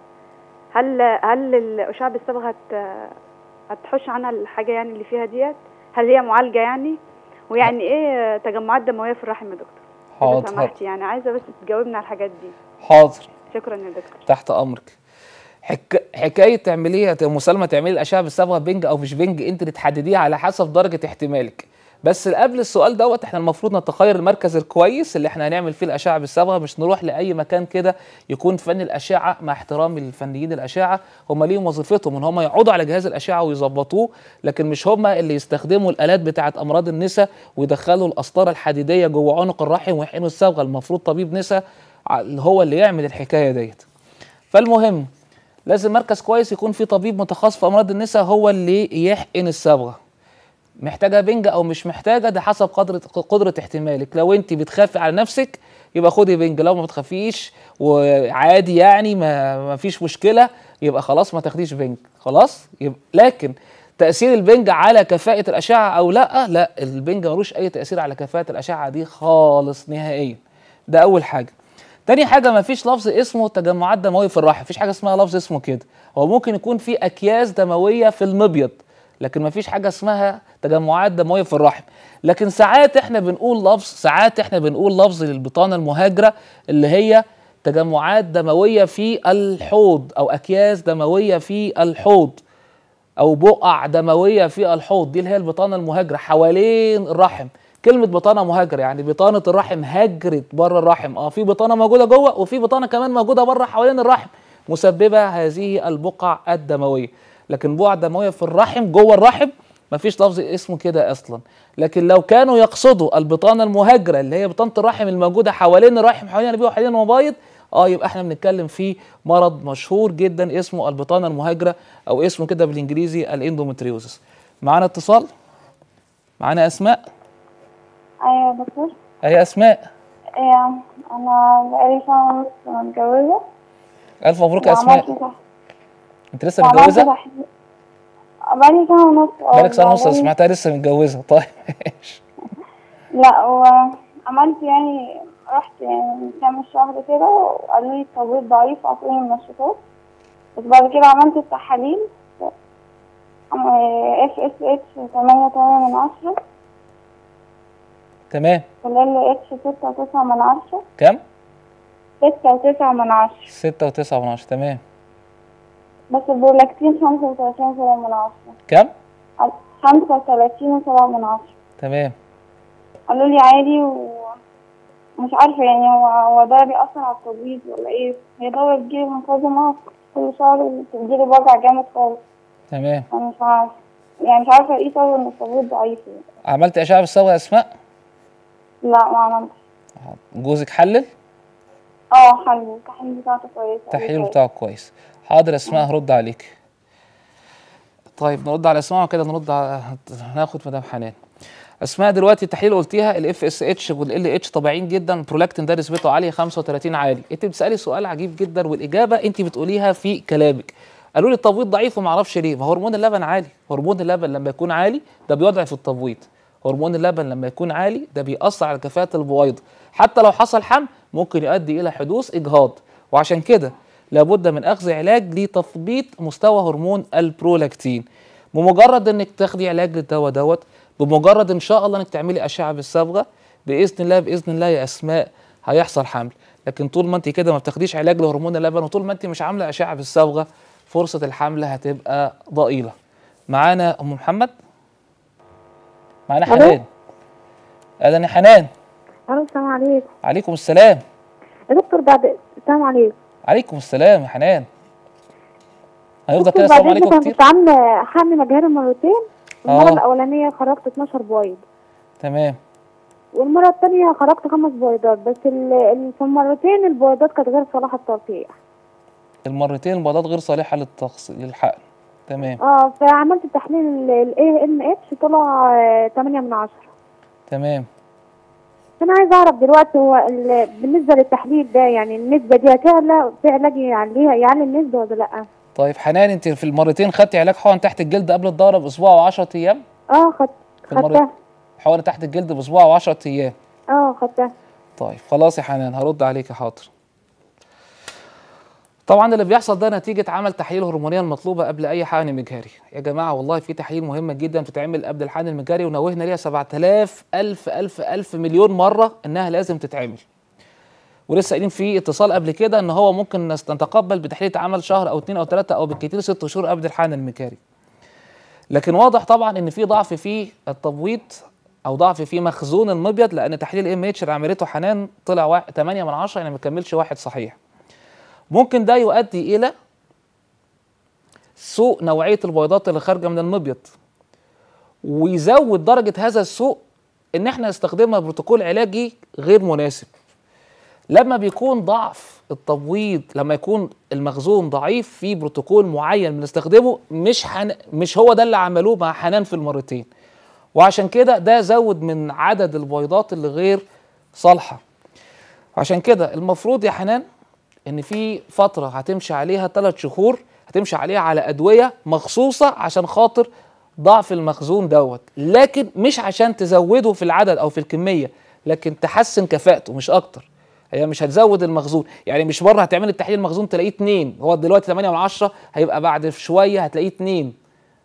هل هل الاشعه بالصبغه هت هتحش عنها الحاجه يعني اللي فيها ديت هل هي معالجه يعني ويعني ايه تجمعات دمويه في الرحم يا دكتور لو حاضر سمحت يعني عايزه بس تجاوبنا على الحاجات دي حاضر شكرا يا دكتور تحت امرك حك... حكايه تعمليه يا ام سلمى تعملي الاشعه بالصبغه بنج او مش بنج انت اللي تحدديها على حسب درجه احتمالك بس قبل السؤال دوت احنا المفروض نتخير المركز الكويس اللي احنا هنعمل فيه الاشعه بالصبغه مش نروح لاي مكان كده يكون فن الاشعه مع احترامي للفنيين الاشعه هم ليهم وظيفتهم ان هم يقعدوا على جهاز الاشعه ويظبطوه لكن مش هم اللي يستخدموا الالات بتاعه امراض النساء ويدخلوا القسطره الحديديه جوه عنق الرحم ويحقنوا الصبغه المفروض طبيب نساء ع- هو اللي يعمل الحكايه ديت فالمهم لازم مركز كويس يكون فيه طبيب متخصص في امراض النساء هو اللي يحقن الصبغه محتاجه بنج او مش محتاجه ده حسب قدره قدره احتمالك لو انت بتخافي على نفسك يبقى خدي بنج لو ما بتخافيش وعادي يعني ما, ما فيش مشكله يبقى خلاص ما تاخديش بنج خلاص يبقى لكن تاثير البنج على كفاءه الاشعه او لا لا البنج ملوش اي تاثير على كفاءه الاشعه دي خالص نهائيا ده اول حاجه تاني حاجه ما فيش لفظ اسمه تجمعات دمويه في الرحم مفيش حاجه اسمها لفظ اسمه كده هو ممكن يكون في اكياس دمويه في المبيض لكن ما فيش حاجه اسمها تجمعات دمويه في الرحم لكن ساعات احنا بنقول لفظ ساعات احنا بنقول لفظ للبطانه المهاجره اللي هي تجمعات دمويه في الحوض او اكياس دمويه في الحوض او بقع دمويه في الحوض دي اللي هي البطانه المهاجره حوالين الرحم كلمه بطانه مهاجره يعني بطانه الرحم هجرت بره الرحم اه في بطانه موجوده جوه وفي بطانه كمان موجوده بره حوالين الرحم مسببه هذه البقع الدمويه لكن بقع دمويه في الرحم جوه الرحم مفيش لفظ اسمه كده اصلا لكن لو كانوا يقصدوا البطانه المهاجره اللي هي بطانه الرحم الموجوده حوالين الرحم حوالين الانابيب وحوالين المبايض اه يبقى احنا بنتكلم في مرض مشهور جدا اسمه البطانه المهاجره او اسمه كده بالانجليزي الاندومتريوزس معانا اتصال معانا اسماء ايوه يا دكتور اهي اسماء ايه انا بقالي سنة ونص متجوزة الف مبروك يا اسماء وعملت تح- انت لسه وعملت متجوزه تحليل بقالي سنة ونص اه بقالك سنه ونص وبعدين- سمعتها لسه متجوزه طيب ماشي لا وعملت يعني رحت يعني من كام شهر كده وقالوا لي التبويض ضعيف وعطوني منشطات بس بعد كده عملت التحاليل اف اس اتش تمانية تمانية من عشرة تمام والال اتش ستة وتسعة من عشرة كم ستة وتسعة من عشرة ستة وتسعة من عشرة تمام بس البرولاكتين خمسة وتلاتين وسبعة من عشرة كم خمسة وتلاتين وسبعة من عشرة تمام قالوا لي عادي ومش عارفة يعني هو هو ده بيأثر على التبويض ولا ايه هي دورة بتجيلي منتظمة كل شهر وبتجيلي بوجع جامد خالص تمام أنا مش عارفة يعني مش عارفة ايه سبب ان التبويض ضعيف يعني. عملت اشعه بالصبغه يا اسماء لا ما عملتش جوزك حلل اه حلو التحليل بتاعته كويسة التحليل كويس. بتاعك كويس حاضر يا اسماء هرد عليك طيب نرد على اسماء وكده نرد على هناخد مدام حنان اسماء دلوقتي التحليل قلتيها الاف اس اتش والال اتش طبيعيين جدا البرولاكتين ده نسبته عاليه 35 عالي انت بتسالي سؤال عجيب جدا والاجابه انت بتقوليها في كلامك قالوا لي التبويض ضعيف وما اعرفش ليه ما هرمون اللبن عالي هرمون اللبن لما يكون عالي ده بيضعف التبويض هرمون اللبن لما يكون عالي ده بيأثر على كفاءة البويضة حتى لو حصل حمل ممكن يؤدي إلى حدوث إجهاض وعشان كده لابد من أخذ علاج لتثبيط مستوى هرمون البرولاكتين بمجرد إنك تاخدي علاج للدواء دوت بمجرد إن شاء الله إنك تعملي أشعة بالصبغة بإذن الله بإذن الله يا أسماء هيحصل حمل لكن طول ما أنت كده ما بتاخديش علاج لهرمون اللبن وطول ما أنت مش عاملة أشعة بالصبغة فرصة الحمل هتبقى ضئيلة معانا أم محمد معانا ألو؟ حنان اهلا يا حنان الو السلام عليكم عليكم السلام يا دكتور بعد السلام عليكم عليكم السلام يا حنان هيفضل دكتور كده السلام بعد عليكم اذنك انا كتير كنت عامله حمل مجهري مرتين المره آه. الاولانيه خرجت 12 بويض تمام والمره الثانيه خرجت خمس بويضات بس ال- ال- في المرتين البويضات كانت غير صالحه الترقيع المرتين البيضات غير صالحه للتخص للحقن تمام اه فعملت تحليل الاي ام اتش طلع آه، 8 من 10 تمام انا عايزه اعرف دلوقتي هو ال- بالنسبه للتحليل ده يعني النسبه دي هتعلى في علاج يعليها يعلي النسبه ولا لا طيب حنان انت في المرتين خدتي علاج حقن تحت الجلد قبل الدوره باسبوع و10 ايام اه خدت في المرة خدتها حقن تحت الجلد باسبوع و10 ايام اه خدتها طيب خلاص يا حنان هرد عليك حاضر طبعا اللي بيحصل ده نتيجة عمل تحاليل هرمونية المطلوبة قبل أي حقن مجهري يا جماعة والله في تحاليل مهمة جدا بتتعمل قبل الحقن المجهري ونوهنا ليها 7000 ألف ألف ألف مليون مرة إنها لازم تتعمل ولسه قايلين في اتصال قبل كده ان هو ممكن نس- نتقبل بتحليل اتعمل شهر او اتنين او تلاته او بالكتير ست شهور قبل الحقن المجهري لكن واضح طبعا ان في ضعف في التبويض او ضعف في مخزون المبيض لان تحليل ام اتش اللي عملته حنان طلع واحد 8 من 10 يعني ما كملش واحد صحيح ممكن ده يؤدي الى سوء نوعيه البيضات اللي خارجه من المبيض ويزود درجه هذا السوء ان احنا نستخدمها بروتوكول علاجي غير مناسب لما بيكون ضعف التبويض لما يكون المخزون ضعيف في بروتوكول معين بنستخدمه مش حن... مش هو ده اللي عملوه مع حنان في المرتين وعشان كده ده زود من عدد البيضات اللي غير صالحه عشان كده المفروض يا حنان ان في فتره هتمشي عليها ثلاث شهور هتمشي عليها على ادويه مخصوصه عشان خاطر ضعف المخزون دوت لكن مش عشان تزوده في العدد او في الكميه لكن تحسن كفاءته مش اكتر هي مش هتزود المخزون يعني مش مره هتعمل التحليل المخزون تلاقيه 2 هو دلوقتي 8 من 10 هيبقى بعد شويه هتلاقيه 2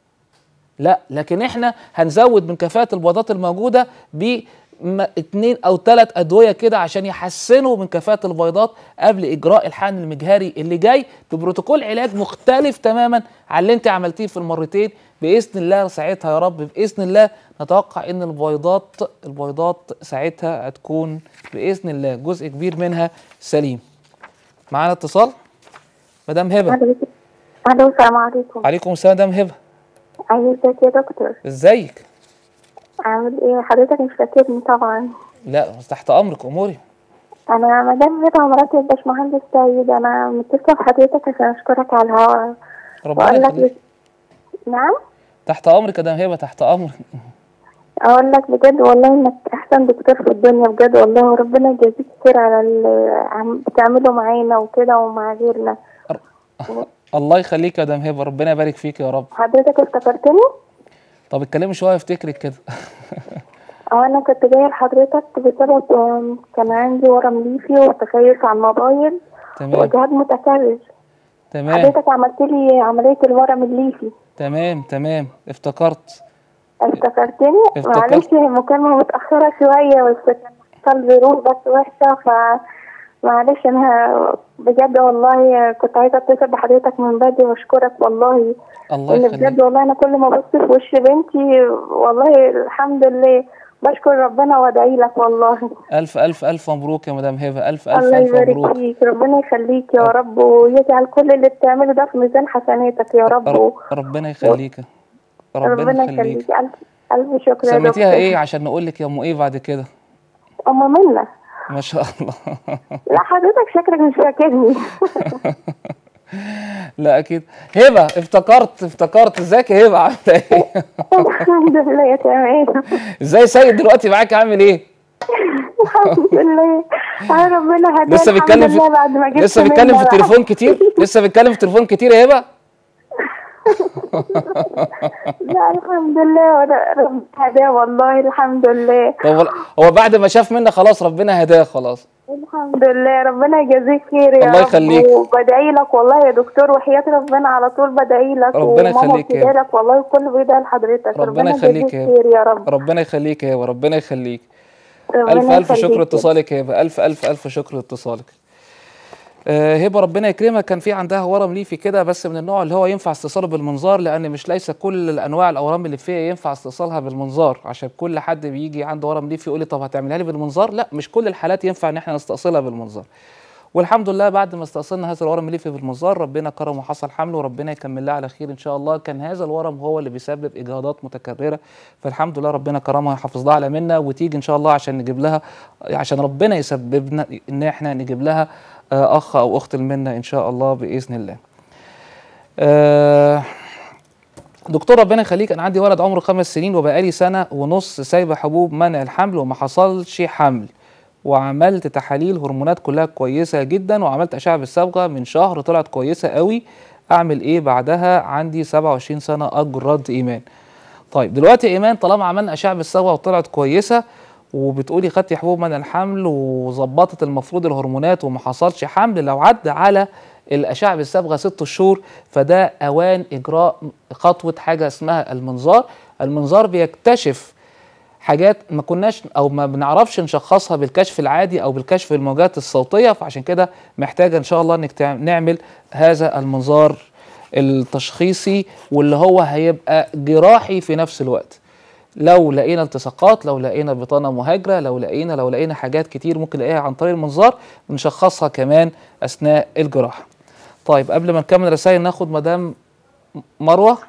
لا لكن احنا هنزود من كفاءة البيضات الموجودة ب اتنين او ثلاث ادويه كده عشان يحسنوا من كفاءة البيضات قبل اجراء الحقن المجهري اللي جاي ببروتوكول علاج مختلف تماما عن اللي انت عملتيه في المرتين باذن الله ساعتها يا رب باذن الله نتوقع ان البيضات البيضات ساعتها هتكون باذن الله جزء كبير منها سليم معانا اتصال مدام هبه الو السلام عليكم عليكم السلام مدام هبه ايوه ازيك يا دكتور ازيك عامل ايه حضرتك مش فاكرني طبعا لا بس تحت امرك اموري انا مدام هبه مرات الباشمهندس سيد انا متصله بحضرتك عشان اشكرك على الهوا ربنا واقول لك يخليك بس- نعم تحت امرك يا مدام هبه تحت امرك اقول لك بجد والله انك احسن دكتور في الدنيا بجد والله وربنا يجازيك خير على اللي عم بتعمله معانا وكده ومع غيرنا الله يخليك يا مدام هبه ربنا يبارك فيك يا رب حضرتك افتكرتني طب اتكلمي شويه افتكرك كده اه انا كنت جايه لحضرتك بسبب آم، كان عندي ورم ليفي وتخيس على الموبايل تمام واجهاد متكرر تمام حضرتك عملت لي عمليه الورم الليفي تمام تمام افتكرت افتكرتني افتكرت. معلش هي مكالمة متأخرة شوية بس كان حصل ظروف بس وحشة ف معلش انا بجد والله كنت عايزة اتصل بحضرتك من بدري واشكرك والله الله ان يخليك بجد والله انا كل ما ابص في وش بنتي والله الحمد لله بشكر ربنا وادعي لك والله الف الف الف مبروك يا مدام هبه الف الف الله الف يبارك مبروك فيك ربنا يخليك يا رب ويجعل كل اللي بتعمله ده في ميزان حسناتك يا رب رب ربنا يخليك ربنا ربنا يخليك يخليك الف الف شكر يا سميتيها دكتور. ايه عشان نقول لك يا ام ايه بعد كده ام منى ما شاء الله لا حضرتك شكلك مش فاكرني لا اكيد هبه افتكرت افتكرت ازيك يا هبه عامله ايه الحمد لله يا تمام ازاي سيد دلوقتي معاك عامل ايه الحمد لله آه ربنا هداه لسه الحمد بيتكلم لله في بعد ما جبت لسه بيتكلم منى في بقى. التليفون كتير لسه بيتكلم في التليفون كتير يا هبه لا الحمد لله ولا- ربنا هداه والله الحمد لله طب ولا- هو بعد ما شاف منا خلاص ربنا هداه خلاص الحمد لله ربنا يجازيك خير يا الله رب يخليك. وبدعي لك والله يا دكتور وحياة ربنا على طول بدعي لك ربنا وماما يخليك يا بتدعي لك والله الكل بيدعي لحضرتك ربنا يخليك يجازيك يا خير يا رب ربنا يخليك يا هبه ربنا يخليك ربنا الف الف يخليك شكر يا اتصالك يا هبه الف الف الف شكر اتصالك آه، هبه ربنا يكرمها كان في عندها ورم ليفي كده بس من النوع اللي هو ينفع استئصاله بالمنظار لان مش ليس كل الانواع الاورام اللي فيها ينفع استئصالها بالمنظار عشان كل حد بيجي عنده ورم ليفي يقول لي طب هتعملها لي بالمنظار لا مش كل الحالات ينفع ان احنا نستأصلها بالمنظار والحمد لله بعد ما استأصلنا هذا الورم الليفي بالمنظار ربنا كرم وحصل حمل وربنا يكمل لها على خير ان شاء الله كان هذا الورم هو اللي بيسبب اجهاضات متكرره فالحمد لله ربنا كرمها ويحافظ لها على منا وتيجي ان شاء الله عشان نجيب لها عشان ربنا يسببنا ان احنا نجيب لها آه، اخ او اخت منا ان شاء الله باذن الله. آه، دكتور ربنا يخليك انا عندي ولد عمره خمس سنين وبقالي سنه ونص سايبه حبوب منع الحمل وما حصلش حمل وعملت تحاليل هرمونات كلها كويسه جدا وعملت اشعه بالصبغه من شهر طلعت كويسه قوي اعمل ايه بعدها عندي 27 سنه ارجو الرد ايمان طيب دلوقتي يا ايمان طالما عملنا اشعه بالسوا وطلعت كويسه وبتقولي خدتي حبوب من الحمل وظبطت المفروض الهرمونات وما حصلش حمل لو عدى على الاشعه بالصبغه ست شهور فده اوان اجراء خطوه حاجه اسمها المنظار المنظار بيكتشف حاجات ما كناش او ما بنعرفش نشخصها بالكشف العادي او بالكشف الموجات الصوتيه فعشان كده محتاجه ان شاء الله انك تع- نعمل هذا المنظار التشخيصي واللي هو هيبقى جراحي في نفس الوقت لو لقينا التصاقات لو لقينا بطانه مهاجره لو لقينا لو لقينا حاجات كتير ممكن نلاقيها عن طريق المنظار بنشخصها كمان اثناء الجراحه طيب قبل ما نكمل رسائل ناخد مدام مروه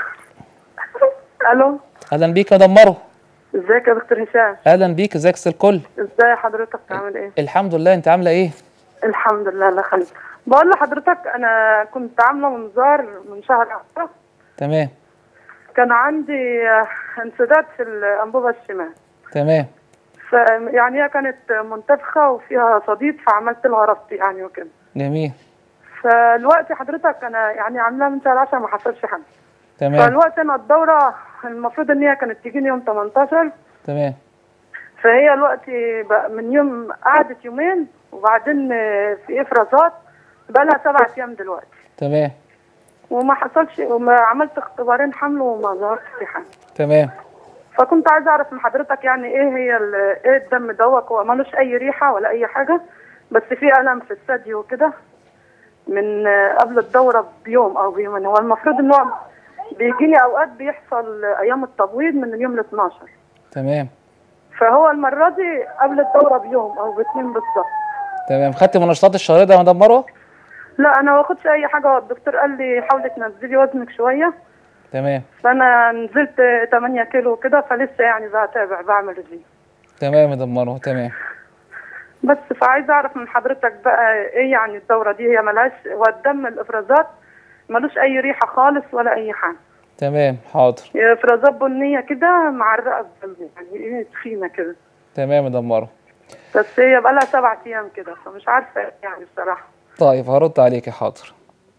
الو اهلا بيك يا مدام مروه ازيك يا دكتور هشام اهلا بيك ازيك يا ست الكل ازاي حضرتك عامل ايه الحمد لله انت عامله ايه الحمد لله الله يخليك بقول لحضرتك انا كنت عامله منظار من شهر عشرة تمام كان عندي آه، انسداد في الانبوبه الشمال تمام ف يعني هي كانت منتفخه وفيها صديد فعملت لها ربط يعني وكده جميل فالوقت حضرتك انا يعني عاملاها من شهر 10 ما حصلش حاجه تمام فالوقت انا الدوره المفروض ان هي كانت تجيني يوم 18 تمام فهي الوقت بقى من يوم قعدت يومين وبعدين آه، في افرازات بقى لها سبع ايام دلوقتي تمام وما حصلش وما عملت اختبارين حمل وما ظهرش في حمل تمام فكنت عايزه اعرف من حضرتك يعني ايه هي ال- ايه الدم دوت هو ملوش اي ريحه ولا اي حاجه بس في الم في الثدي وكده من آه، قبل الدوره بيوم او بيومين هو المفروض ان هو بيجيني اوقات بيحصل ايام التبويض من اليوم ال 12 تمام فهو المره دي قبل الدوره بيوم او باتنين بالظبط تمام خدت منشطات الشهر ده يا مدام مروه لا انا ما باخدش اي حاجه الدكتور قال لي حاولي تنزلي وزنك شويه تمام فانا نزلت 8 كيلو كده فلسه يعني بتابع بعمل رجيم تمام يا مدام مروه تمام بس فعايزه اعرف من حضرتك بقى ايه يعني الدوره دي هي ملهاش والدم الافرازات ملوش اي ريحه خالص ولا اي حاجه تمام حاضر هي افرازات بنيه كده معرقه بقلبي يعني ايه تخينه كده تمام يا مدام مروه بس هي بقى لها سبع ايام كده فمش عارفه إيه يعني بصراحه طيب هرد عليك حاضر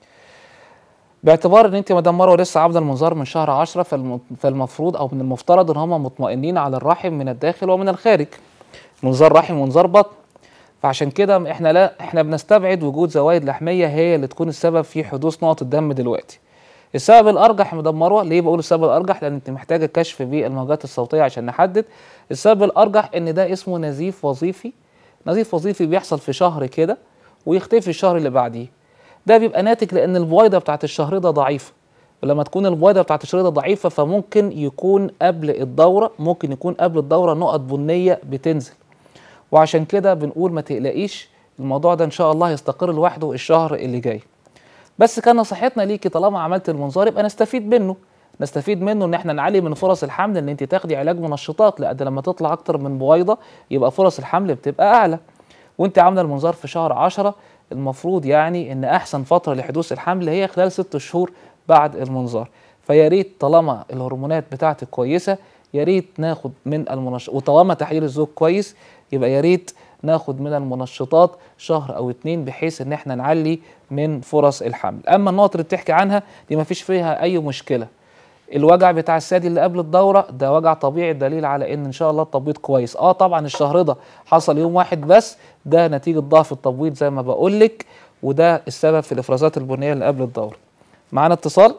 باعتبار ان انت يا مدام مروه لسه عامله المنظار من شهر 10 فالم- فالمفروض او من المفترض ان هم مطمئنين على الرحم من الداخل ومن الخارج منظار رحم ومنظار بطن فعشان كده احنا لا احنا بنستبعد وجود زوايد لحميه هي اللي تكون السبب في حدوث نقط الدم دلوقتي السبب الارجح يا مدام مروه ليه بقول السبب الارجح لان انت محتاجه كشف بالموجات الصوتيه عشان نحدد السبب الارجح ان ده اسمه نزيف وظيفي نزيف وظيفي بيحصل في شهر كده ويختفي الشهر اللي بعديه ده بيبقى ناتج لان البويضه بتاعت الشهر ده ضعيفه ولما تكون البويضه بتاعت الشهر ده ضعيفه فممكن يكون قبل الدوره ممكن يكون قبل الدوره نقط بنيه بتنزل وعشان كده بنقول ما تقلقيش الموضوع ده ان شاء الله هيستقر لوحده الشهر اللي جاي بس كان نصيحتنا ليكي طالما عملت المنظار يبقى نستفيد منه نستفيد منه ان احنا نعلي من فرص الحمل ان انت تاخدي علاج منشطات لان لما تطلع اكتر من بويضه يبقى فرص الحمل بتبقى اعلى وانت عامله المنظار في شهر 10 المفروض يعني ان احسن فتره لحدوث الحمل هي خلال ست شهور بعد المنظار فيا ريت طالما الهرمونات بتاعتك كويسه يا ريت ناخد من المنشط وطالما تحليل الزوج كويس يبقى يا ريت ناخد من المنشطات شهر او اتنين بحيث ان احنا نعلي من فرص الحمل اما النقط اللي بتحكي عنها دي ما فيش فيها اي مشكله الوجع بتاع الثدي اللي قبل الدوره ده وجع طبيعي دليل على ان ان شاء الله التبويض كويس اه طبعا الشهر ده حصل يوم واحد بس ده نتيجه ضعف التبويض زي ما بقول لك وده السبب في الافرازات البنيه اللي قبل الدوره معانا اتصال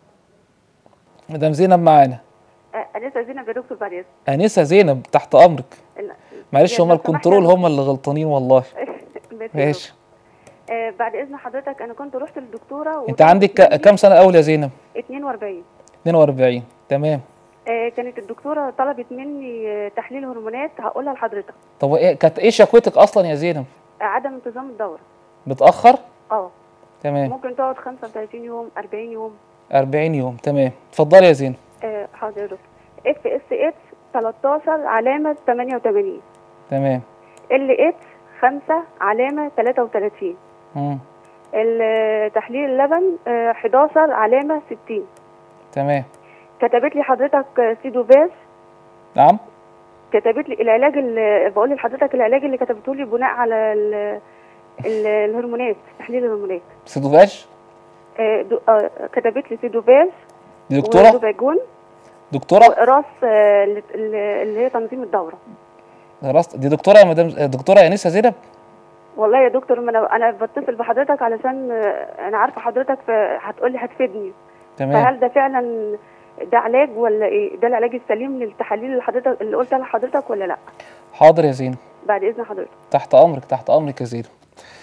مدام زينب معانا انسه زينب يا دكتور بعد اذنك انسه زينب تحت امرك ال- معلش يا هما لو سمحت الكنترول يا هما اللي غلطانين والله ماشي ماشي آه بعد اذن حضرتك انا كنت رحت للدكتوره انت عندك ك- كام سنه اول يا زينب 42 42 تمام آه كانت الدكتوره طلبت مني آه، تحليل هرمونات هقولها لحضرتك طب ايه كانت ايه شكوتك اصلا يا زينب آه، عدم انتظام الدوره متاخر اه تمام ممكن تقعد 35 يوم 40 يوم 40 يوم تمام اتفضلي يا زينب آه حاضر يا دكتور اف اس اتش 13 علامه 88 تمام ال اتش 5 علامه 33 مم. ال- تحليل اللبن آه، 11 علامه 60 تمام كتبت لي حضرتك آه، سيدوفاز نعم كتبت لي العلاج اللي بقول لحضرتك العلاج اللي كتبته لي بناء على ال ال الهرمونات تحليل الهرمونات سيدوفاج آه، دو- آه، كتبت لي سيدوفاز دي دكتوره ودوفاجون دكتوره وراس آه، اللي اللي هي تنظيم الدوره راست دي دكتوره يا مدام دكتوره يا انسه زينب والله يا دكتور ما انا انا بتصل بحضرتك علشان آه، انا عارفه حضرتك ف- هتقولي هتفيدني تمام فهل ده فعلا ده علاج ولا ايه ده العلاج السليم للتحاليل اللي حضرتك اللي قلتها لحضرتك ولا لا حاضر يا زينب بعد اذن حضرتك تحت امرك تحت امرك يا زينب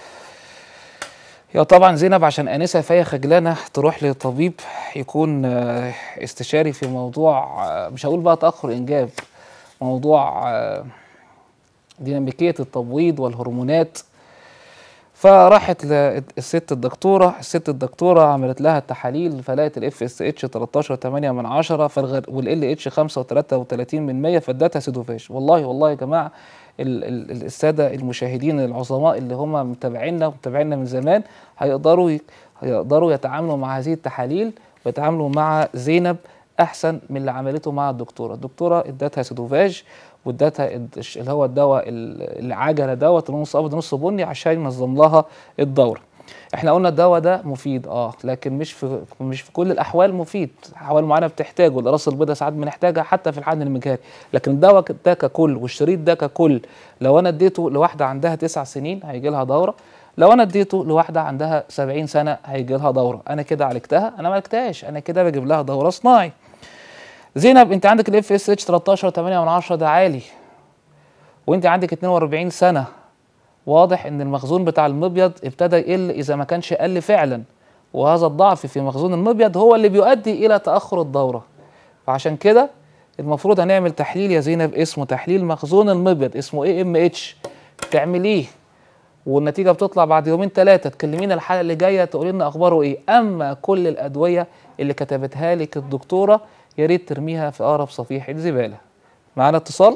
يا طبعا زينب عشان انسه فهي خجلانه تروح لطبيب يكون آه، استشاري في موضوع آه، مش هقول بقى تاخر انجاب موضوع آه، ديناميكيه التبويض والهرمونات فراحت للست الدكتوره الست الدكتوره عملت لها التحاليل فلقت الاف اس اتش 13 8 من 10 والال اتش 5 و33 من 100 فادتها سيدوفاش والله والله يا جماعه ال- ال- ال- الساده المشاهدين العظماء اللي هم متابعينا ومتابعينا من زمان هيقدروا ي- هيقدروا يتعاملوا مع هذه التحاليل ويتعاملوا مع زينب احسن من اللي عملته مع الدكتوره الدكتوره ادتها سيدوفاج وادتها الد- الش- اللي هو الدواء ال- العجله دوت اللي نص ابيض نص بني عشان ينظم لها الدوره احنا قلنا الدواء ده مفيد اه لكن مش في مش في كل الاحوال مفيد احوال معينه بتحتاجه الراس البيضاء ساعات بنحتاجها حتى في الحقن المجهري لكن الدواء ده ككل والشريط ده ككل لو انا اديته لواحده عندها تسع سنين هيجي لها دوره لو انا اديته لواحده عندها 70 سنه هيجي لها دوره انا كده عالجتها انا ما عالجتهاش انا كده بجيب لها دوره صناعي زينب انت عندك الاف اس اتش 13 8 من 10 ده عالي وانت عندك 42 سنه واضح ان المخزون بتاع المبيض ابتدى يقل اذا ما كانش قل فعلا وهذا الضعف في مخزون المبيض هو اللي بيؤدي الى تاخر الدوره فعشان كده المفروض هنعمل تحليل يا زينب اسمه تحليل مخزون المبيض اسمه اي ام اتش تعمليه والنتيجه بتطلع بعد يومين ثلاثه تكلمينا الحلقه اللي جايه تقولي لنا اخباره ايه اما كل الادويه اللي كتبتها لك الدكتوره يا ريت ترميها في اقرب صفيحه زباله معانا اتصال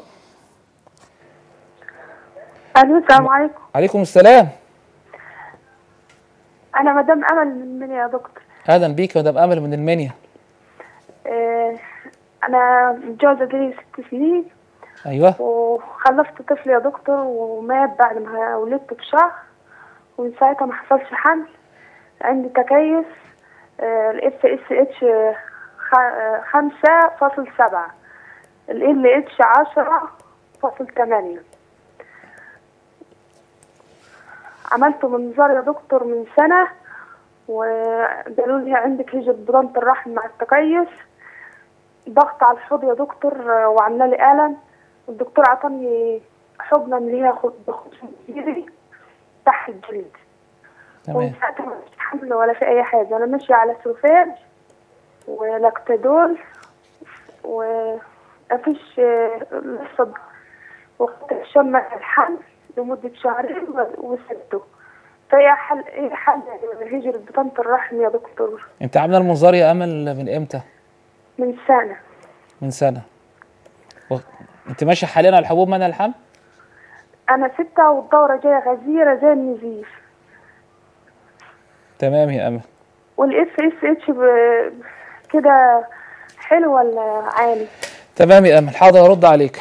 الو السلام عليكم عليكم السلام انا مدام امل من منى يا دكتور اهلا بيك يا مدام امل من المنيا آه، انا متجوزه لي ست سنين ايوه وخلفت طفل يا دكتور ومات بعد ما ولدته بشهر ومن ساعتها ما حصلش حمل عندي تكيس الاف اس اتش خمسة فاصل سبعة ال اتش عشرة فاصل تمانية عملت منظار يا دكتور من سنة وقالوا لي عندك هجة بطانة الرحم مع التكيس ضغط على الحوض يا دكتور وعامله لي ألم الدكتور عطاني حقنة اللي هي خد تحت الجلد تمام ومن ساعتها ما فيش حمل ولا في أي حاجة أنا ماشية على سوفاج ولاكتادول ومفيش آه، لسه وقت الشم الحمل لمدة شهرين وسبته فايه حل ايه حل هجرة بطانة الرحم يا دكتور انت عامله المنظار يا امل من امتى من سنة من سنه و... انت ماشيه حاليا على الحبوب منع الحمل أنا ستة والدورة جاية غزيرة زي النزيف تمام يا امل والاف اس اتش كده حلو ولا عالي تمام يا امل حاضر ارد عليك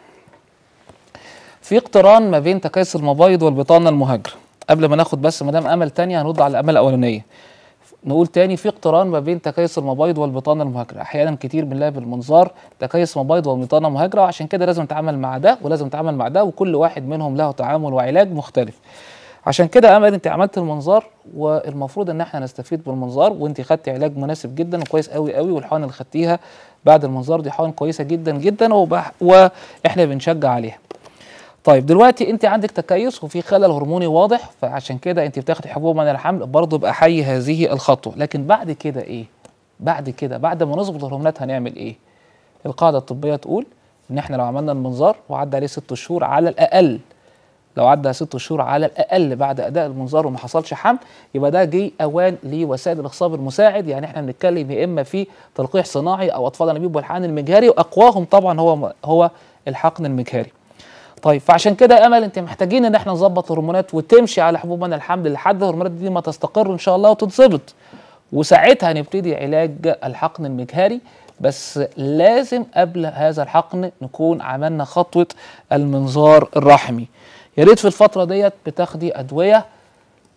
في اقتران ما بين تكيس المبايض والبطانه المهاجره قبل ما ناخد بس مدام امل تانية هنرد على الامل الاولانيه نقول تاني في اقتران ما بين تكيس المبايض والبطانه المهاجره احيانا كتير بنلاقي بالمنظار تكيس مبايض وبطانه مهاجره وعشان كده لازم نتعامل مع ده ولازم نتعامل مع ده وكل واحد منهم له تعامل وعلاج مختلف عشان كده امل انت عملت المنظار والمفروض ان احنا نستفيد بالمنظار وانت خدتي علاج مناسب جدا وكويس قوي قوي والحقن اللي خدتيها بعد المنظار دي حقن كويسه جدا جدا وبح واحنا بنشجع عليها طيب دلوقتي انت عندك تكيس وفي خلل هرموني واضح فعشان كده انت بتاخدي حبوب من الحمل برضه يبقى حي هذه الخطوه لكن بعد كده ايه بعد كده بعد ما نظبط الهرمونات هنعمل ايه القاعده الطبيه تقول ان احنا لو عملنا المنظار وعدى عليه ست شهور على الاقل لو عدى ست شهور على الاقل بعد اداء المنظار وما حصلش حمل يبقى ده جه اوان لوسائل الاخصاب المساعد يعني احنا بنتكلم يا اما في تلقيح صناعي او اطفال انابيب والحقن المجهري واقواهم طبعا هو هو الحقن المجهري طيب فعشان كده يا امل انت محتاجين ان احنا نظبط الهرمونات وتمشي على حبوب منع الحمل لحد الهرمونات دي ما تستقر ان شاء الله وتتظبط وساعتها نبتدي علاج الحقن المجهري بس لازم قبل هذا الحقن نكون عملنا خطوه المنظار الرحمي يا ريت في الفتره ديت بتاخدي ادويه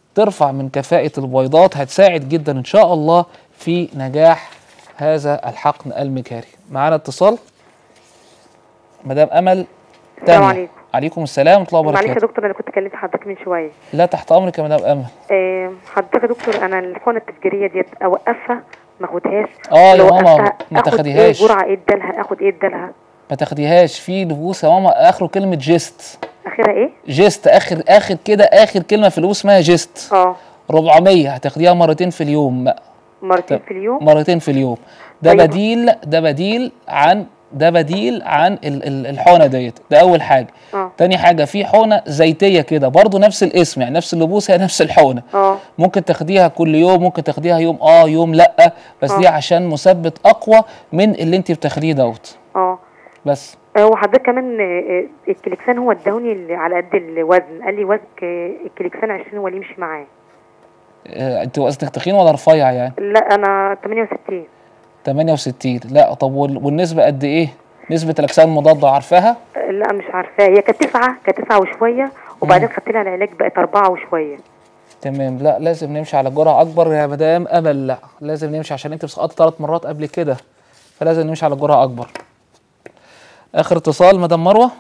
ترفع من كفاءة البويضات هتساعد جدا إن شاء الله في نجاح هذا الحقن المجهري معانا اتصال مدام أمل السلام تانية. عليكم. عليكم السلام ورحمة الله معلش يا وبركاته دكتور انا كنت كلمت حضرتك من شويه لا تحت أمرك يا مدام أمل آه، حضرتك يا دكتور انا الحقنه التفجيريه ديت اوقفها ما اخدهاش آه يا لو ماما، وقفتها ما اخد تاخديهاش. ايه جرعه ايه ادالها اخد ايه ادالها ما تاخديهاش في لبوس يا ماما آخره كلمة جيست اخرها ايه جيست آخر آخر كده آخر كلمة في اللبوس اسمها جيست اه 400 هتاخديها مرتين في اليوم مرتين في اليوم مرتين في اليوم ده طيب. بديل ده بديل عن ده بديل عن ال- ال- الحقنه ديت ده اول حاجه اه تاني حاجه في حقنه زيتيه كده برضو نفس الاسم يعني نفس اللبوس هي نفس الحقنه اه ممكن تاخديها كل يوم ممكن تاخديها يوم اه يوم لا بس دي آه. عشان مثبت اقوى من اللي انت بتاخديه دوت اه بس آه، وحضرتك كمان آه، آه، الكليكسان هو ادوني اللي على قد الوزن قال لي وزن آه، الكليكسان 20 هو اللي يمشي معاه آه انت وزنك تخين ولا رفيع يعني لا انا 68 68 لا طب وال- والنسبه قد ايه نسبه الاجسام المضاده عارفاها آه، لا مش عارفاه هي كانت تسعة كانت تسعة وشوية وبعدين خدت لها العلاج بقت أربعة وشوية تمام لا لازم نمشي على جرعة أكبر يا مدام أمل لا لازم نمشي عشان أنت سقطت ثلاث مرات قبل كده فلازم نمشي على جرعة أكبر آخر اتصال مدام مروة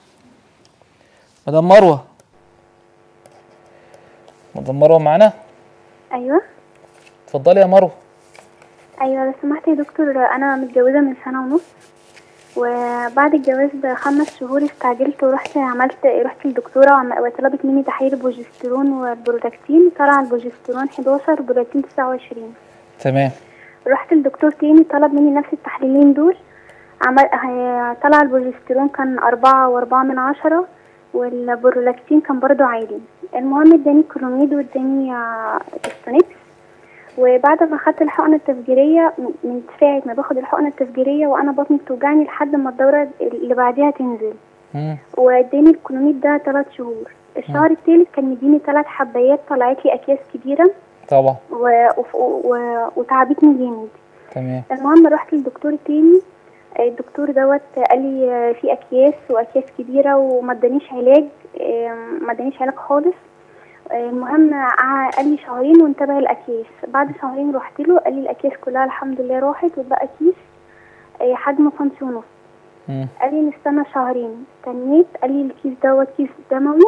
مدام مروة مدام مروة معانا ايوه اتفضلي يا مروة ايوه لو سمحت يا دكتور انا متجوزه من سنه ونص وبعد الجواز بخمس شهور استعجلت ورحت عملت رحت للدكتوره وعم- وطلبت مني تحليل البروجسترون والبرولاكتين طلع البروجسترون 11 والبرولاكتين 29 تمام رحت لدكتور تاني طلب مني نفس التحليلين دول عمل ه- طلع البروجسترون كان أربعة وأربعة من عشرة والبرولاكتين كان برضو عالي المهم اداني كلوميد واداني آه، استونكس وبعد ما خدت الحقنة التفجيرية م- من ساعة ما باخد الحقنة التفجيرية وأنا بطني بتوجعني لحد ما الدورة اللي بعديها تنزل مم. واداني الكلوميد ده تلات شهور الشهر التالت كان مديني تلات حبايات طلعت لي أكياس كبيرة طبعا و... وف- و... وتعبتني جامد تمام المهم رحت للدكتور تاني الدكتور دوت قال لي في اكياس واكياس كبيره وما ادانيش علاج ما ادانيش علاج خالص المهم ع- قال لي شهرين وانتبه الاكياس بعد شهرين رحت له قال لي الاكياس كلها الحمد لله راحت وبقى كيس آه، حجمه سنتي ونص مم. قال لي نستنى شهرين استنيت قال لي الكيس دوت كيس دموي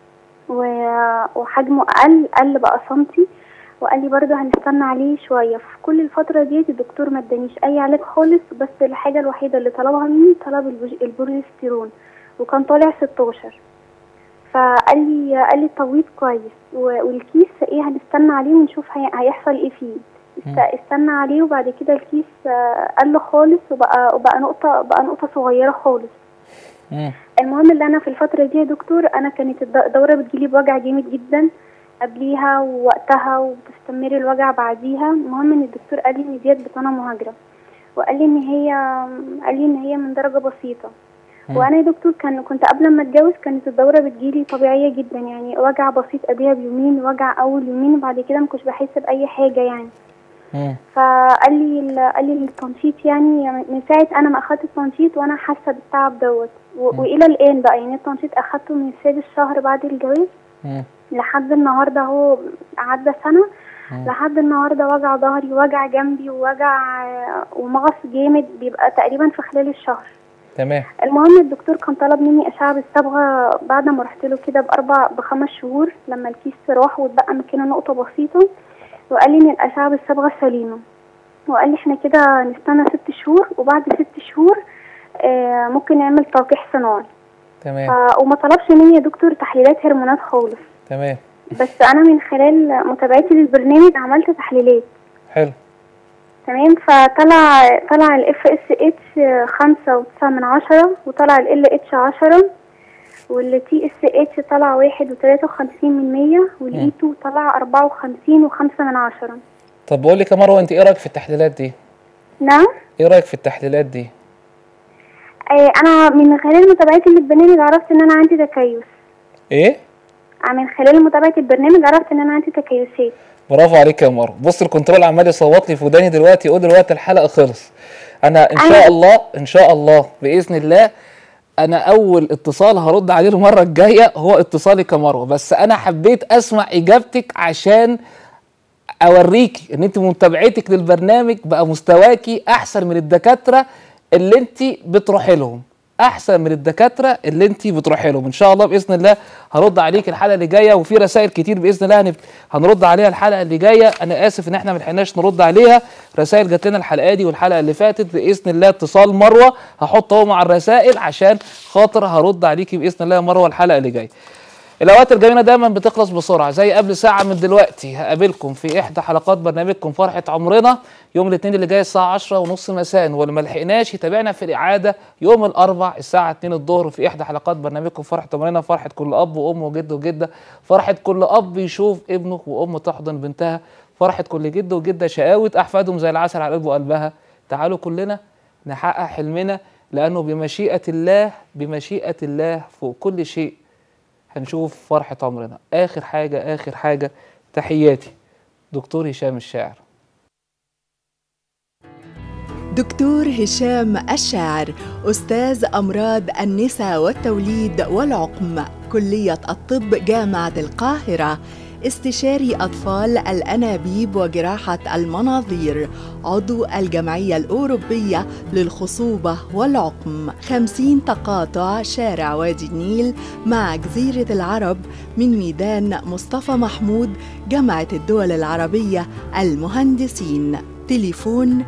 و- وحجمه اقل قل بقى سنتي وقال لي برضه هنستنى عليه شويه في كل الفتره ديت الدكتور ما ادانيش اي علاج خالص بس الحاجه الوحيده اللي طلبها مني طلب البوج- البروجستيرون وكان طالع 16 فقال لي قال لي التوقيت كويس و- والكيس ايه هنستنى عليه ونشوف هي- هيحصل ايه فيه است- استنى عليه وبعد كده الكيس آه، قل خالص وبقى وبقى نقطه بقى نقطه صغيره خالص مم. المهم اللي انا في الفتره دي يا دكتور انا كانت الد- الدوره بتجيلي بوجع جامد جدا قبليها ووقتها وبتستمر الوجع بعديها المهم ان الدكتور قال لي ان ديت بطانه مهاجره وقال لي ان هي قال لي ان هي من درجه بسيطه مم. وانا يا دكتور كان كنت قبل ما اتجوز كانت الدوره بتجيلي طبيعيه جدا يعني وجع بسيط قبلها بيومين وجع اول يومين وبعد كده ما كنتش بحس باي حاجه يعني مم. فقال لي ال- قال لي التنشيط يعني من ساعه انا ما اخدت التنشيط وانا حاسه بالتعب دوت و- والى الان بقى يعني التنشيط اخدته من سادس شهر بعد الجواز مم. لحد النهارده اهو عدى سنه لحد النهارده وجع ظهري وجع جنبي ووجع آه، ومغص جامد بيبقى تقريبا في خلال الشهر تمام المهم الدكتور كان طلب مني اشعه بالصبغه بعد ما رحت له كده باربع بخمس شهور لما الكيس راح واتبقى مكانه نقطه بسيطه وقال لي ان الاشعه بالصبغه سليمه وقال لي احنا كده نستنى ست شهور وبعد ست شهور آه ممكن نعمل تلقيح صناعي تمام ف- وما طلبش مني يا دكتور تحليلات هرمونات خالص تمام بس انا من خلال متابعتي للبرنامج عملت تحليلات حلو تمام فطلع طلع الاف اس اتش خمسة وتسعة من عشرة وطلع ال اتش عشرة والتي اس اتش طلع واحد وتلاتة وخمسين من مية والاي تو طلع أربعة وخمسين وخمسة من عشرة طب بقول لك يا مروه انت ايه رايك في التحليلات دي نعم ايه رايك في التحليلات دي آه، انا من خلال متابعتي للبرنامج عرفت ان انا عندي تكيس ايه آه، من خلال متابعة البرنامج عرفت ان انا عندي تكيسات برافو عليك يا مروه بص الكنترول عمال يصوت لي في وداني دلوقتي يقول دلوقتي الحلقه خلص انا ان شاء الله ان شاء الله باذن الله انا اول اتصال هرد عليه المره الجايه هو اتصالي كمروه بس انا حبيت اسمع اجابتك عشان اوريكي ان انت متابعتك للبرنامج بقى مستواكي احسن من الدكاتره اللي انت بتروحي لهم احسن من الدكاتره اللي انت بتروحي لهم ان شاء الله باذن الله هرد عليك الحلقه اللي جايه وفي رسائل كتير باذن الله هنب- هنرد عليها الحلقه اللي جايه انا اسف ان احنا ما لحقناش نرد عليها رسائل جات لنا الحلقه دي والحلقه اللي فاتت باذن الله اتصال مروه هحط اهو مع الرسائل عشان خاطر هرد عليكي باذن الله يا مروه الحلقه اللي جايه الاوقات الجميله دايما بتخلص بسرعه زي قبل ساعه من دلوقتي هقابلكم في احدى حلقات برنامجكم فرحه عمرنا يوم الاثنين اللي جاي الساعه 10 ونص مساء واللي ما لحقناش يتابعنا في الاعاده يوم الاربع الساعه 2 الظهر في احدى حلقات برنامجكم فرحه عمرنا فرحه كل اب وام وجد وجده فرحه كل اب يشوف ابنه وام تحضن بنتها فرحه كل جد وجده شقاوه احفادهم زي العسل على قلب وقلبها تعالوا كلنا نحقق حلمنا لانه بمشيئه الله بمشيئه الله فوق كل شيء هنشوف فرحة عمرنا آخر حاجة آخر حاجة تحياتي دكتور هشام الشاعر دكتور هشام الشاعر أستاذ أمراض النساء والتوليد والعقم كلية الطب جامعة القاهرة استشاري أطفال الأنابيب وجراحة المناظير عضو الجمعية الأوروبية للخصوبة والعقم خمسين تقاطع شارع وادي النيل مع جزيرة العرب من ميدان مصطفى محمود جامعة الدول العربية المهندسين تليفون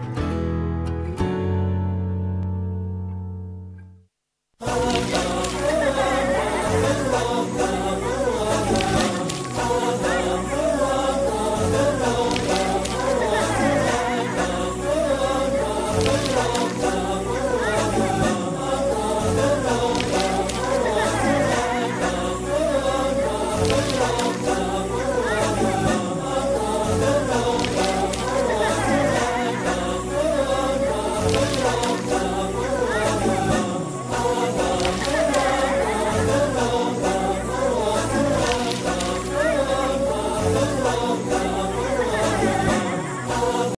Thank you.